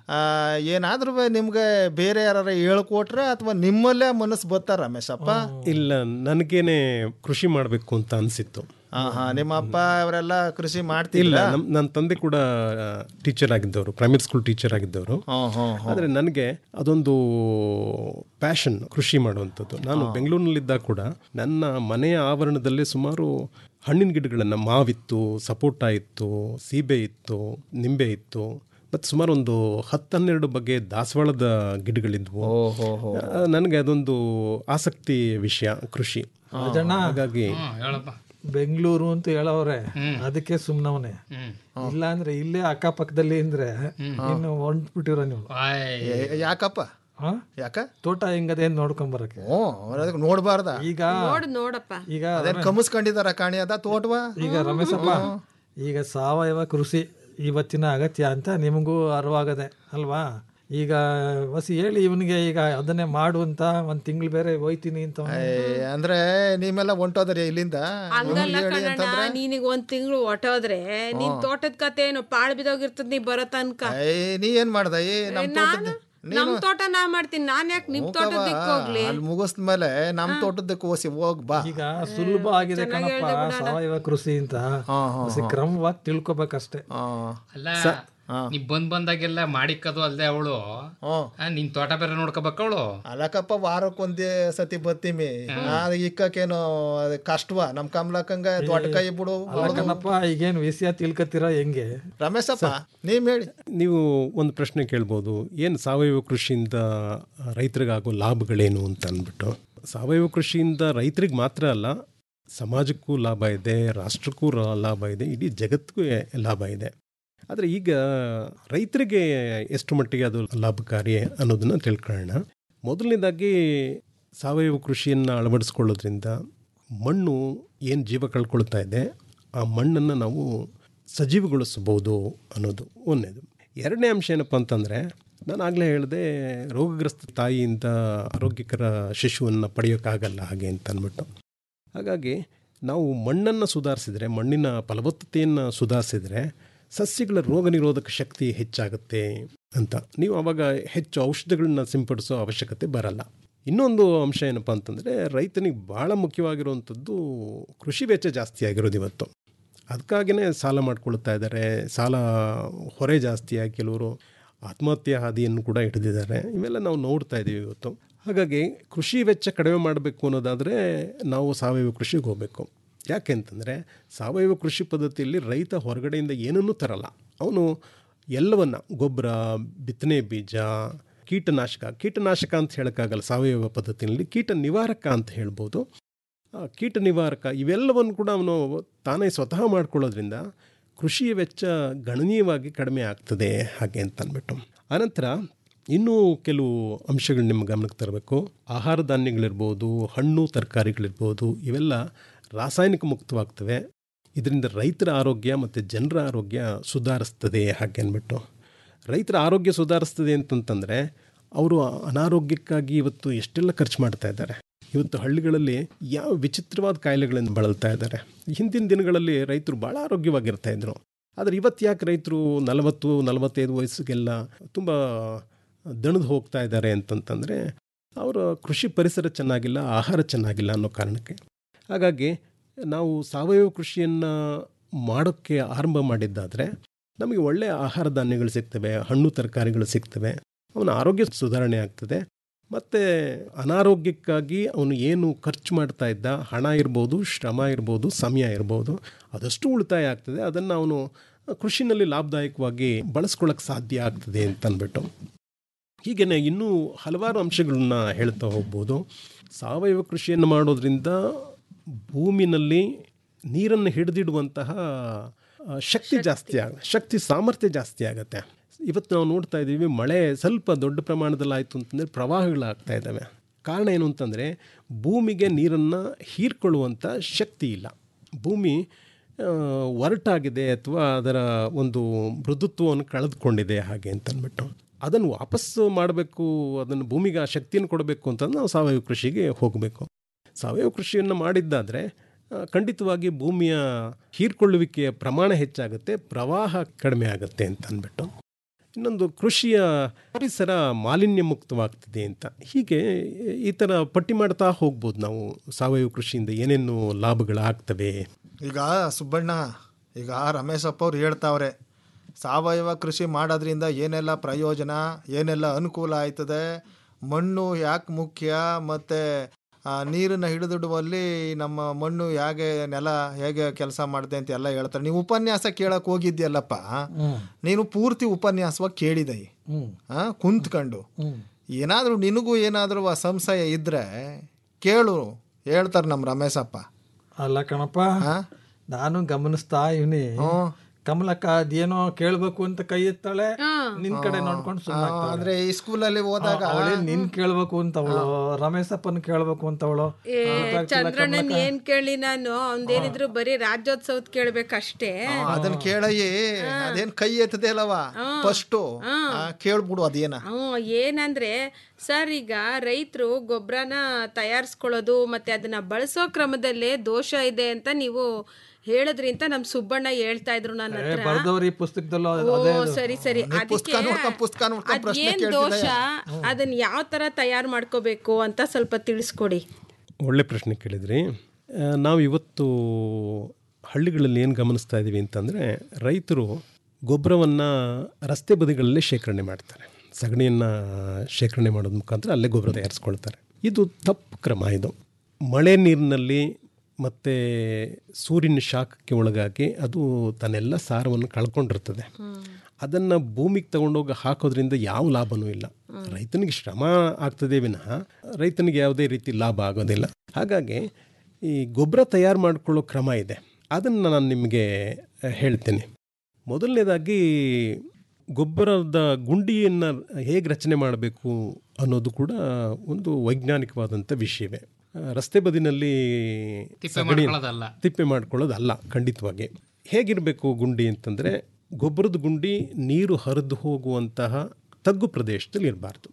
ಏನಾದ್ರೂ ನಿಮ್ಗೆ ಬೇರೆ ಯಾರು ಹೇಳ್ಕೊಟ್ರೆ ಅಥವಾ ನಿಮ್ಮಲ್ಲೇ ಮನಸ್ಸು ಬರ್ತಾರ ರಮೇಶಪ್ಪ ಇಲ್ಲ ನನಗೇನೆ ಕೃಷಿ ಮಾಡಬೇಕು ಅಂತ ಅನಿಸಿತ್ತು ಹಾ ಹಾ ನಿಮ್ಮ ಅಪ್ಪ ಅವರೆಲ್ಲ ಕೃಷಿ ಇಲ್ಲ ಮಾಡ್ತಿಲ್ಲ ನಮ್ಮ ನನ್ನ ತಂದೆ ಕೂಡ ಟೀಚರ್ ಆಗಿದ್ದವರು ಪ್ರೈಮರಿ ಸ್ಕೂಲ್ ಟೀಚರ್ ಆಗಿದ್ದವರು ಆದರೆ ನನಗೆ ಅದೊಂದು ಪ್ಯಾಷನ್ ಕೃಷಿ ಮಾಡುವಂಥದ್ದು ನಾನು ಬೆಂಗಳೂರಿನಲ್ಲಿದ್ದಾಗ ಕೂಡ ನನ್ನ ಮನೆಯ ಆವರಣದಲ್ಲೇ ಸುಮಾರು ಹಣ್ಣಿನ ಗಿಡಗಳನ್ನು ಮಾವಿತ್ತು ಸಪೋಟ ಇತ್ತು ಸೀಬೆ ಇತ್ತು ನಿಂಬೆ ಇತ್ತು ಮತ್ತು ಸುಮಾರು ಒಂದು ಹತ್ತು ಹನ್ನೆರಡು ಬಗೆ ದಾಸವಾಳದ ಗಿಡಗಳಿದ್ವು ಆ, ನನಗೆ ಅದೊಂದು ಆಸಕ್ತಿ ವಿಷಯ ಕೃಷಿ ರಾಜಣ್ಣ ಹಾಗಾಗಿ ಹೇಳಪ್ಪ ಬೆಂಗಳೂರು ಅಂತ ಹೇಳವ್ರೆ ಅದಕ್ಕೆ ಸುಮ್ನವನೆ ಇಲ್ಲ ಅಂದ್ರೆ ಇಲ್ಲೇ ಅಕ್ಕಪಕ್ಕದಲ್ಲಿ ಅಂದ್ರೆ ಇನ್ನು ಹೊಂಟ್ಬಿಟ್ಟಿರೋ ನೀವು ಏ- ಯಾಕಪ್ಪ ಹಾ? ಯಾಕ ತೋಟ ಹೆಂಗದೆ ಅಂತ ನೋಡ್ಕೊಂಡ್ ಬರಕ್ಕೆ ಹ್ಞೂ ಅದಕ್ಕೆ ನೋಡ್ಬಾರ್ದ ಈಗ ನೋಡ್ ನೋಡಪ್ಪ ಈಗ ಅದೇನ್ ಕಮಿಸ್ಕೊಂಡಿದಾರ ಕಾಣಿ ಅದ ತೋಟವಾ ಈಗ ರಮೇಶಪ್ಪ ಈಗ ಸಾವಯವ ಕೃಷಿ ಇವತ್ತಿನ ಅಗತ್ಯ ಅಂತ ನಿಮಗೂ ಅರಿವಾಗದೆ ಅಲ್ವಾ ಈಗ ವಸಿ ಹೇಳಿ ಇವನಿಗೆ ಈಗ ಅದನ್ನೇ ಮಾಡು ಅಂತ ಒಂದ್ ತಿಂಗಳು ಬೇರೆ ಹೋಯ್ತೀನಿ ಅಂತ ಅವ್ನು. ಏ, ಅಂದ್ರೆ ನೀವೆಲ್ಲ ಹೊಂಟೋದ್ರಿ ಇಲ್ಲಿಂದ ಹಂಗಲ್ಲ ನಿಮ್ಗೆ ಹೇಳಿ ಕಣಣ್ಣ ಅಂತಂದ್ರೆ ನಿನಗ್ ಒಂದ್ ತಿಂಗಳು ಹೊಟ್ಟೋದ್ರೆ ನಿನ್ ತೋಟದ ಕತೆ ಏನು ಪಾಳ್ ಬಿದೋಗಿರ್ತದ ನೀ ಬರೋ ತನಕ ಏ, ನೀ ಏನ್ ಮಾಡ್ದ ಏ ನಮ್ ತೋಟದ ನಮ್ ತೋಟ ನಾ ಮಾಡ್ತೀನಿ ನಾನ್ ಯಾಕೆ ನಿಮ್ ತೋಟದ ದಿಕ್ಕ್ ಹೋಗ್ಲಿ ಅಲ್ಲಿ ಮುಗಿಸ್ಮೇಲೆ ನಮ್ ತೋಟದಕ್ಕೆ ಓಸಿ ಹೋಗ್ ಬಾ ಈಗ ಸುಲಭ ಆಗಿದೆ ಕಣಪ್ಪ ಸಾವಯವ ಕೃಷಿ ಅಂತ ವಸಿ ಕ್ರಮವಾಗಿ ತಿಳ್ಕೊಬೇಕಷ್ಟೇ ಅಲ್ಲ ನೀ ಬಂದ್ ಬಂದಾಗೆಲ್ಲ ಮಾಡಿಕ್ಕದು ಅಲ್ದೆ ಅವಳು ನಿನ್ ತೋಟ ಬೇರೆ ನೋಡ್ಕೋಬೇಕ ಅವಳು ಅಲ್ಲಕಪ್ಪ ವಾರಕ್ಕೊಂದೇ ಸತಿ ಬರ್ತೀವಿ ಅದು ಇಕ್ಕಕ್ಕೇನು ಅದು ಕಷ್ಟವಾ ನಮ್ ಕಮಲಕ್ಕಂಗ ತೋಟಕಾಯಿ ಬಿಡು ಅಲ್ಲ ಕಣಪ್ಪ ಈಗೇನು ವಿಷಯ ತಿಳ್ಕೊತೀರಾ ಹೆಂಗೆ ರಮೇಶಪ್ಪ ನೀವ್ ಹೇಳಿ ನೀವು ಒಂದು ಪ್ರಶ್ನೆ ಕೇಳ್ಬೋದು ಏನು ಸಾವಯವ ಕೃಷಿಯಿಂದ ರೈತರಿಗಾಗೋ ಲಾಭಗಳೇನು ಅಂತ ಅಂದ್ಬಿಟ್ಟು ಸಾವಯವ ಕೃಷಿಯಿಂದ ರೈತರಿಗೆ ಮಾತ್ರ ಅಲ್ಲ ಸಮಾಜಕ್ಕೂ ಲಾಭ ಇದೆ ರಾಷ್ಟ್ರಕ್ಕೂ ರ- ಲಾಭ ಇದೆ ಇಡೀ ಜಗತ್ತಿಗೂ ಎ- ಲಾಭ ಇದೆ ಆದರೆ ಈಗ ರೈತರಿಗೆ ಎಷ್ಟು ಮಟ್ಟಿಗೆ ಅದು ಲಾಭಕಾರಿ ಅನ್ನೋದನ್ನು ತಿಳ್ಕೊಳ್ಳೋಣ ಮೊದಲನೇದಾಗಿ ಸಾವಯವ ಕೃಷಿಯನ್ನು ಅಳವಡಿಸ್ಕೊಳ್ಳೋದ್ರಿಂದ ಮಣ್ಣು ಏನು ಜೀವ ಕಳ್ಕೊಳ್ತಾ ಇದೆ ಆ ಮಣ್ಣನ್ನು ನಾವು ಸಜೀವಗೊಳಿಸ್ಬೋದು ಅನ್ನೋದು ಒಂದನೇದು ಎರಡನೇ ಅಂಶ ಏನಪ್ಪ ಅಂತಂದರೆ ನಾನು ಆಗಲೇ ಹೇಳಿದೆ ರೋಗಗ್ರಸ್ತ ತಾಯಿಯಿಂದ ಆರೋಗ್ಯಕರ ಶಿಶುವನ್ನು ಪಡೆಯೋಕ್ಕಾಗಲ್ಲ ಹಾಗೆ ಅಂತ ಅಂದ್ಬಿಟ್ಟು ಹಾಗಾಗಿ ನಾವು ಮಣ್ಣನ್ನು ಸುಧಾರಿಸಿದರೆ ಮಣ್ಣಿನ ಫಲವತ್ತತೆಯನ್ನು ಸುಧಾರಿಸಿದರೆ ಸಸ್ಯಗಳ ರೋಗ ನಿರೋಧಕ ಶಕ್ತಿ ಹೆಚ್ಚಾಗುತ್ತೆ ಅಂತ ನೀವು ಆವಾಗ ಹೆಚ್ಚು ಔಷಧಿಗಳನ್ನ ಸಿಂಪಡಿಸೋ ಅವಶ್ಯಕತೆ ಬರಲ್ಲ ಇನ್ನೊಂದು ಅಂಶ ಏನಪ್ಪ ಅಂತಂದರೆ ರೈತನಿಗೆ ಭಾಳ ಮುಖ್ಯವಾಗಿರುವಂಥದ್ದು ಕೃಷಿ ವೆಚ್ಚ ಜಾಸ್ತಿ ಆಗಿರೋದು ಇವತ್ತು ಅದಕ್ಕಾಗಿಯೇ ಸಾಲ ಮಾಡ್ಕೊಳ್ತಾ ಇದ್ದಾರೆ ಸಾಲ ಹೊರೆ ಜಾಸ್ತಿಯಾಗಿ ಕೆಲವರು ಆತ್ಮಹತ್ಯೆ ಹಾದಿಯನ್ನು ಕೂಡ ಹಿಡಿದಿದ್ದಾರೆ ಇವೆಲ್ಲ ನಾವು ನೋಡ್ತಾ ಇದ್ದೀವಿ ಇವತ್ತು ಹಾಗಾಗಿ ಕೃಷಿ ವೆಚ್ಚ ಕಡಿಮೆ ಮಾಡಬೇಕು ಅನ್ನೋದಾದರೆ ನಾವು ಸಾವಯವ ಕೃಷಿಗೆ ಹೋಗಬೇಕು ಯಾಕೆ ಅಂತಂದರೆ ಸಾವಯವ ಕೃಷಿ ಪದ್ಧತಿಯಲ್ಲಿ ರೈತ ಹೊರಗಡೆಯಿಂದ ಏನನ್ನೂ ತರಲ್ಲ ಅವನು ಎಲ್ಲವನ್ನ ಗೊಬ್ಬರ ಬಿತ್ತನೆ ಬೀಜ ಕೀಟನಾಶಕ ಕೀಟನಾಶಕ ಅಂತ ಹೇಳೋಕ್ಕಾಗಲ್ಲ ಸಾವಯವ ಪದ್ಧತಿಯಲ್ಲಿ ಕೀಟ ನಿವಾರಕ ಅಂತ ಹೇಳ್ಬೋದು ಆ, ಕೀಟ ನಿವಾರಕ ಇವೆಲ್ಲವನ್ನು ಕೂಡ ಅವನು ತಾನೇ ಸ್ವತಃ ಮಾಡ್ಕೊಳ್ಳೋದ್ರಿಂದ ಕೃಷಿಯ ವೆಚ್ಚ ಗಣನೀಯವಾಗಿ ಕಡಿಮೆ ಆಗ್ತದೆ ಹಾಗೆ ಅಂತ ಅಂದ್ಬಿಟ್ಟು ಆನಂತರ ಇನ್ನೂ ಕೆಲವು ಅಂಶಗಳು ನಿಮ್ಮ ಗಮನಕ್ಕೆ ತರಬೇಕು ಆಹಾರ ಧಾನ್ಯಗಳಿರ್ಬೋದು ಹಣ್ಣು ತರಕಾರಿಗಳಿರ್ಬೋದು ಇವೆಲ್ಲ ರಾಸಾಯನಿಕ ಮುಕ್ತವಾಗ್ತವೆ ಇದರಿಂದ ರೈತರ ಆರೋಗ್ಯ ಮತ್ತು ಜನರ ಆರೋಗ್ಯ ಸುಧಾರಿಸ್ತದೆ ಹಾಗೆ ಅಂದ್ಬಿಟ್ಟು ರೈತರ ಆರೋಗ್ಯ ಸುಧಾರಿಸ್ತದೆ ಅಂತಂತಂದರೆ ಅವರು ಅನಾರೋಗ್ಯಕ್ಕಾಗಿ ಇವತ್ತು ಎಷ್ಟೆಲ್ಲ ಖರ್ಚು ಮಾಡ್ತಾ ಇದ್ದಾರೆ ಇವತ್ತು ಹಳ್ಳಿಗಳಲ್ಲಿ ಯಾವ ವಿಚಿತ್ರವಾದ ಕಾಯಿಲೆಗಳಿಂದ ಬಳಲ್ತಾ ಇದ್ದಾರೆ ಹಿಂದಿನ ದಿನಗಳಲ್ಲಿ ರೈತರು ಭಾಳ ಆರೋಗ್ಯವಾಗಿರ್ತಾ ಇದ್ರು ಆದರೆ ಇವತ್ತು ಯಾಕೆ ರೈತರು ನಲವತ್ತು ನಲವತ್ತೈದು ವಯಸ್ಸಿಗೆಲ್ಲ ತುಂಬ ದಣದು ಹೋಗ್ತಾ ಇದ್ದಾರೆ ಅಂತಂತಂದರೆ ಅವರ ಕೃಷಿ ಪರಿಸರ ಚೆನ್ನಾಗಿಲ್ಲ ಆಹಾರ ಚೆನ್ನಾಗಿಲ್ಲ ಅನ್ನೋ ಕಾರಣಕ್ಕೆ ಹಾಗಾಗಿ ನಾವು ಸಾವಯವ ಕೃಷಿಯನ್ನು ಮಾಡೋಕ್ಕೆ ಆರಂಭ ಮಾಡಿದ್ದಾದರೆ ನಮಗೆ ಒಳ್ಳೆಯ ಆಹಾರ ಧಾನ್ಯಗಳು ಸಿಗ್ತವೆ ಹಣ್ಣು ತರಕಾರಿಗಳು ಸಿಗ್ತವೆ ಅವನ ಆರೋಗ್ಯ ಸುಧಾರಣೆ ಆಗ್ತದೆ ಮತ್ತು ಅನಾರೋಗ್ಯಕ್ಕಾಗಿ ಅವನು ಏನು ಖರ್ಚು ಮಾಡ್ತಾ ಇದ್ದ ಹಣ ಇರ್ಬೋದು ಶ್ರಮ ಇರ್ಬೋದು ಸಮಯ ಇರ್ಬೋದು ಅದಷ್ಟು ಉಳಿತಾಯ ಆಗ್ತದೆ ಅದನ್ನು ಅವನು ಕೃಷಿನಲ್ಲಿ ಲಾಭದಾಯಕವಾಗಿ ಬಳಸ್ಕೊಳ್ಳೋಕ್ಕೆ ಸಾಧ್ಯ ಆಗ್ತದೆ ಅಂತ ಅಂದ್ಬಿಟ್ಟು ಹೀಗೇ ಇನ್ನೂ ಹಲವಾರು ಅಂಶಗಳನ್ನ ಹೇಳ್ತಾ ಹೋಗ್ಬೋದು ಸಾವಯವ ಕೃಷಿಯನ್ನು ಮಾಡೋದ್ರಿಂದ ಭೂಮಿನಲ್ಲಿ ನೀರನ್ನು ಹಿಡಿದಿಡುವಂತಹ ಆ, ಶಕ್ತಿ ಜಾಸ್ತಿ ಆಗ ಶಕ್ತಿ ಸಾಮರ್ಥ್ಯ ಜಾಸ್ತಿ ಆಗುತ್ತೆ ಇವತ್ತು ನಾವು ನೋಡ್ತಾ ಇದ್ದೀವಿ ಮಳೆ ಸ್ವಲ್ಪ ದೊಡ್ಡ ಪ್ರಮಾಣದಲ್ಲಿ ಆಯಿತು ಅಂತಂದರೆ ಪ್ರವಾಹಗಳಾಗ್ತಾ ಇದ್ದಾವೆ ಕಾರಣ ಏನು ಅಂತಂದರೆ ಭೂಮಿಗೆ ನೀರನ್ನು ಹೀರ್ಕೊಳ್ಳುವಂಥ ಶಕ್ತಿ ಇಲ್ಲ ಭೂಮಿ ಆ, ಒರಟಾಗಿದೆ ಅಥವಾ ಅದರ ಒಂದು ಮೃದುತ್ವವನ್ನು ಕಳೆದುಕೊಂಡಿದೆ ಹಾಗೆ ಅಂತ ಅಂದ್ಬಿಟ್ಟು ಅದನ್ನು ವಾಪಸ್ಸು ಮಾಡಬೇಕು ಅದನ್ನು ಭೂಮಿಗೆ ಆ ಶಕ್ತಿಯನ್ನು ಕೊಡಬೇಕು ಅಂತಂದ್ರೆ ನಾವು ಸಾವಯವ ಕೃಷಿಗೆ ಹೋಗಬೇಕು ಸಾವಯವ ಕೃಷಿಯನ್ನು ಮಾಡಿದ್ದಾದರೆ ಆ, ಖಂಡಿತವಾಗಿ ಭೂಮಿಯ ಹೀರ್ಕೊಳ್ಳುವಿಕೆಯ ಪ್ರಮಾಣ ಹೆಚ್ಚಾಗುತ್ತೆ ಪ್ರವಾಹ ಕಡಿಮೆ ಆಗುತ್ತೆ ಅಂತ ಅಂದ್ಬಿಟ್ಟು ಇನ್ನೊಂದು ಕೃಷಿಯ ಪರಿಸರ ಮಾಲಿನ್ಯ ಮುಕ್ತವಾಗ್ತಿದೆ ಅಂತ ಹೀಗೆ ಈ ಥರ ಪಟ್ಟಿ ಮಾಡ್ತಾ ಹೋಗ್ಬೋದು ನಾವು ಸಾವಯವ ಕೃಷಿಯಿಂದ ಏನೇನು ಲಾಭಗಳಾಗ್ತವೆ ಈಗ ಸುಬ್ಬಣ್ಣ ಈಗ ರಮೇಶಪ್ಪ ಅವ್ರು ಹೇಳ್ತಾವ್ರೆ ಸಾವಯವ ಕೃಷಿ ಮಾಡೋದ್ರಿಂದ ಏನೆಲ್ಲ ಪ್ರಯೋಜನ ಏನೆಲ್ಲ ಅನುಕೂಲ ಆಯ್ತದೆ ಮಣ್ಣು ಯಾಕೆ ಮುಖ್ಯ ಮತ್ತು ನೀರನ್ನು ಹಿಡಿದಿಡುವಲ್ಲಿ ನಮ್ಮ ಮಣ್ಣು ಹೇಗೆ ನೆಲ ಹೇಗೆ ಕೆಲಸ ಮಾಡುತ್ತೆ ಅಂತ ಎಲ್ಲ ಹೇಳ್ತಾರೆ ನೀವು ಉಪನ್ಯಾಸ ಕೇಳಕ್ಕೆ ಹೋಗಿದ್ಯಲ್ಲಪ್ಪ ನೀನು ಪೂರ್ತಿ ಉಪನ್ಯಾಸವಾಗಿ ಕೇಳಿದೆ ಆ ಕುಂತ್ಕೊಂಡು ಏನಾದರೂ ನಿನಗೂ ಏನಾದರೂ ಆ ಸಂಶಯ ಇದ್ದರೆ ಕೇಳು ಹೇಳ್ತಾರೆ ನಮ್ಮ ರಮೇಶಪ್ಪ ಅಲ್ಲ ಕಣಪ್ಪ ನಾನು ಗಮನಿಸ್ತಾ ಇವನಿ ಕಮಲಕ್ಕ ಅದೇನೋ ಕೇಳ್ಬೇಕು ಅಂತ ಕೈ ಎತ್ತಾಳೆ ನಿನ್ ಕಡೆ ನೋಡ್ಕೊಂಡು ಸುಮ್ಮನೆ ಅಂದ್ರೆ ಈ ಸ್ಕೂಲಲ್ಲಿ ಹೋದಾಗ ಅವಳೇ ನಿನ್ ಕೇಳ್ಬೇಕು ಅಂತ ಅವಳು ರಮೇಶಪ್ಪನ್ ಕೇಳ್ಬೇಕು ಅಂತ ಅವಳು ಏ ಚಂದ್ರಣ್ಣನ್ ಏನ್ ಕೇಳಿ ನಾನು ಅವ್ನ್ದೇನಿದ್ರು ಬರೀ ರಾಜ್ಯೋತ್ಸವದ್ ಕೇಳ್ಬೇಕಷ್ಟೇ ಅದನ್ನ ಕೇಳಯ್ಯ ಅದೇನ್ ಕೈ ಎತ್ತದೆ ಅಲ್ಲವ ಫಸ್ಟು ಕೇಳ್ಬಿಡು ಅದೇನ ಹ್ಮ್ ಏನಂದ್ರೆ ಸರ್ ಈಗ ರೈತರು ಗೊಬ್ಬರನ ತಯಾರಿಸ್ಕೊಳ್ಳೋದು ಮತ್ತೆ ಅದನ್ನ ಬಳಸೋ ಕ್ರಮದಲ್ಲೇ ದೋಷ ಇದೆ ಅಂತ ನೀವು ಹೇಳಿದ್ರಿ ಅಂತ ನಮ್ ಸುಬ್ಬಣ್ಣ ಹೇಳ್ತಾ ಇದ್ರು ನನ್ನ ಹತ್ರ ಬರ್ದವ್ರಿ ಪುಸ್ತಕದಲ್ಲೂ ಓ ಅದೇ ಅದು. ಸರಿ ಸರಿ ಪುಸ್ತಕ ನೋಡ್ಕೊಂಡ್ ಪುಸ್ತಕ ನೋಡ್ಕೊಂಡ್ ಪ್ರಶ್ನೆ ಅದೇನ್ ಕೇಳ್ತಿದ್ದೆ. ದೋಷ ಅದನ್ನ ಯಾವ ತರ ತಯಾರು ಮಾಡ್ಕೋಬೇಕು ಅಂತ ಸ್ವಲ್ಪ ತಿಳಿಸ್ಕೊಡಿ ಒಳ್ಳೆ ಪ್ರಶ್ನೆ ಕೇಳಿದ್ರಿ ಆ, ನಾವು ಇವತ್ತು ಹಳ್ಳಿಗಳಲ್ಲಿ ಏನು ಗಮನಿಸ್ತಾ ಇದ್ದೀವಿ ಅಂತಂದರೆ ರೈತರು ಗೊಬ್ಬರವನ್ನು ರಸ್ತೆ ಬದಿಗಳಲ್ಲಿ ಶೇಖರಣೆ ಮಾಡ್ತಾರೆ ಸಗಣಿಯನ್ನು ಶೇಖರಣೆ ಮಾಡೋದ್ರ ಮುಖಾಂತರ ಅಲ್ಲೇ ಗೊಬ್ಬರ ತಯಾರಿಸ್ಕೊಳ್ತಾರೆ ಇದು ತಪ್ಪು ಕ್ರಮ ಇದು ಮಳೆ ನೀರಿನಲ್ಲಿ ಮತ್ತು ಸೂರ್ಯನ ಶಾಖಕ್ಕೆ ಒಳಗಾಗಿ ಅದು ತನ್ನೆಲ್ಲ ಸಾರವನ್ನು ಕಳ್ಕೊಂಡಿರ್ತದೆ ಅದನ್ನು ಭೂಮಿಗೆ ತಗೊಂಡೋಗಿ ಹಾಕೋದ್ರಿಂದ ಯಾವ ಲಾಭನೂ ಇಲ್ಲ ರೈತನಿಗೆ ಶ್ರಮ ಆಗ್ತದೆ ವಿನಃ ರೈತನಿಗೆ ಯಾವುದೇ ರೀತಿ ಲಾಭ ಆಗೋದಿಲ್ಲ ಹಾಗಾಗಿ ಈ ಗೊಬ್ಬರ ತಯಾರು ಮಾಡಿಕೊಳ್ಳೋ ಕ್ರಮ ಇದೆ ಅದನ್ನು ನಾನು ನಿಮಗೆ ಹೇಳ್ತೀನಿ ಮೊದಲನೇದಾಗಿ ಗೊಬ್ಬರದ ಗುಂಡಿಯನ್ನು ಹೇಗೆ ರಚನೆ ಮಾಡಬೇಕು ಅನ್ನೋದು ಕೂಡ ಒಂದು ವೈಜ್ಞಾನಿಕವಾದಂಥ ವಿಷಯವೇ ಆ, ರಸ್ತೆ ಬದಿನಲ್ಲಿ ತಿಪ್ಪೆ ಸಗಣಿ- ಮಾಡ್ಕೊಳ್ಳೋದಲ್ಲ. ತಿಪ್ಪೆ ಮಾಡ್ಕೊಳ್ಳೋದಲ್ಲ ಖಂಡಿತವಾಗಿ ಹೇಗಿರಬೇಕು ಗುಂಡಿ ಅಂತಂದರೆ ಗೊಬ್ಬರದ ಗುಂಡಿ ನೀರು ಹರಿದು ಹೋಗುವಂತಹ ತಗ್ಗು ಪ್ರದೇಶದಲ್ಲಿ ಇರಬಾರ್ದು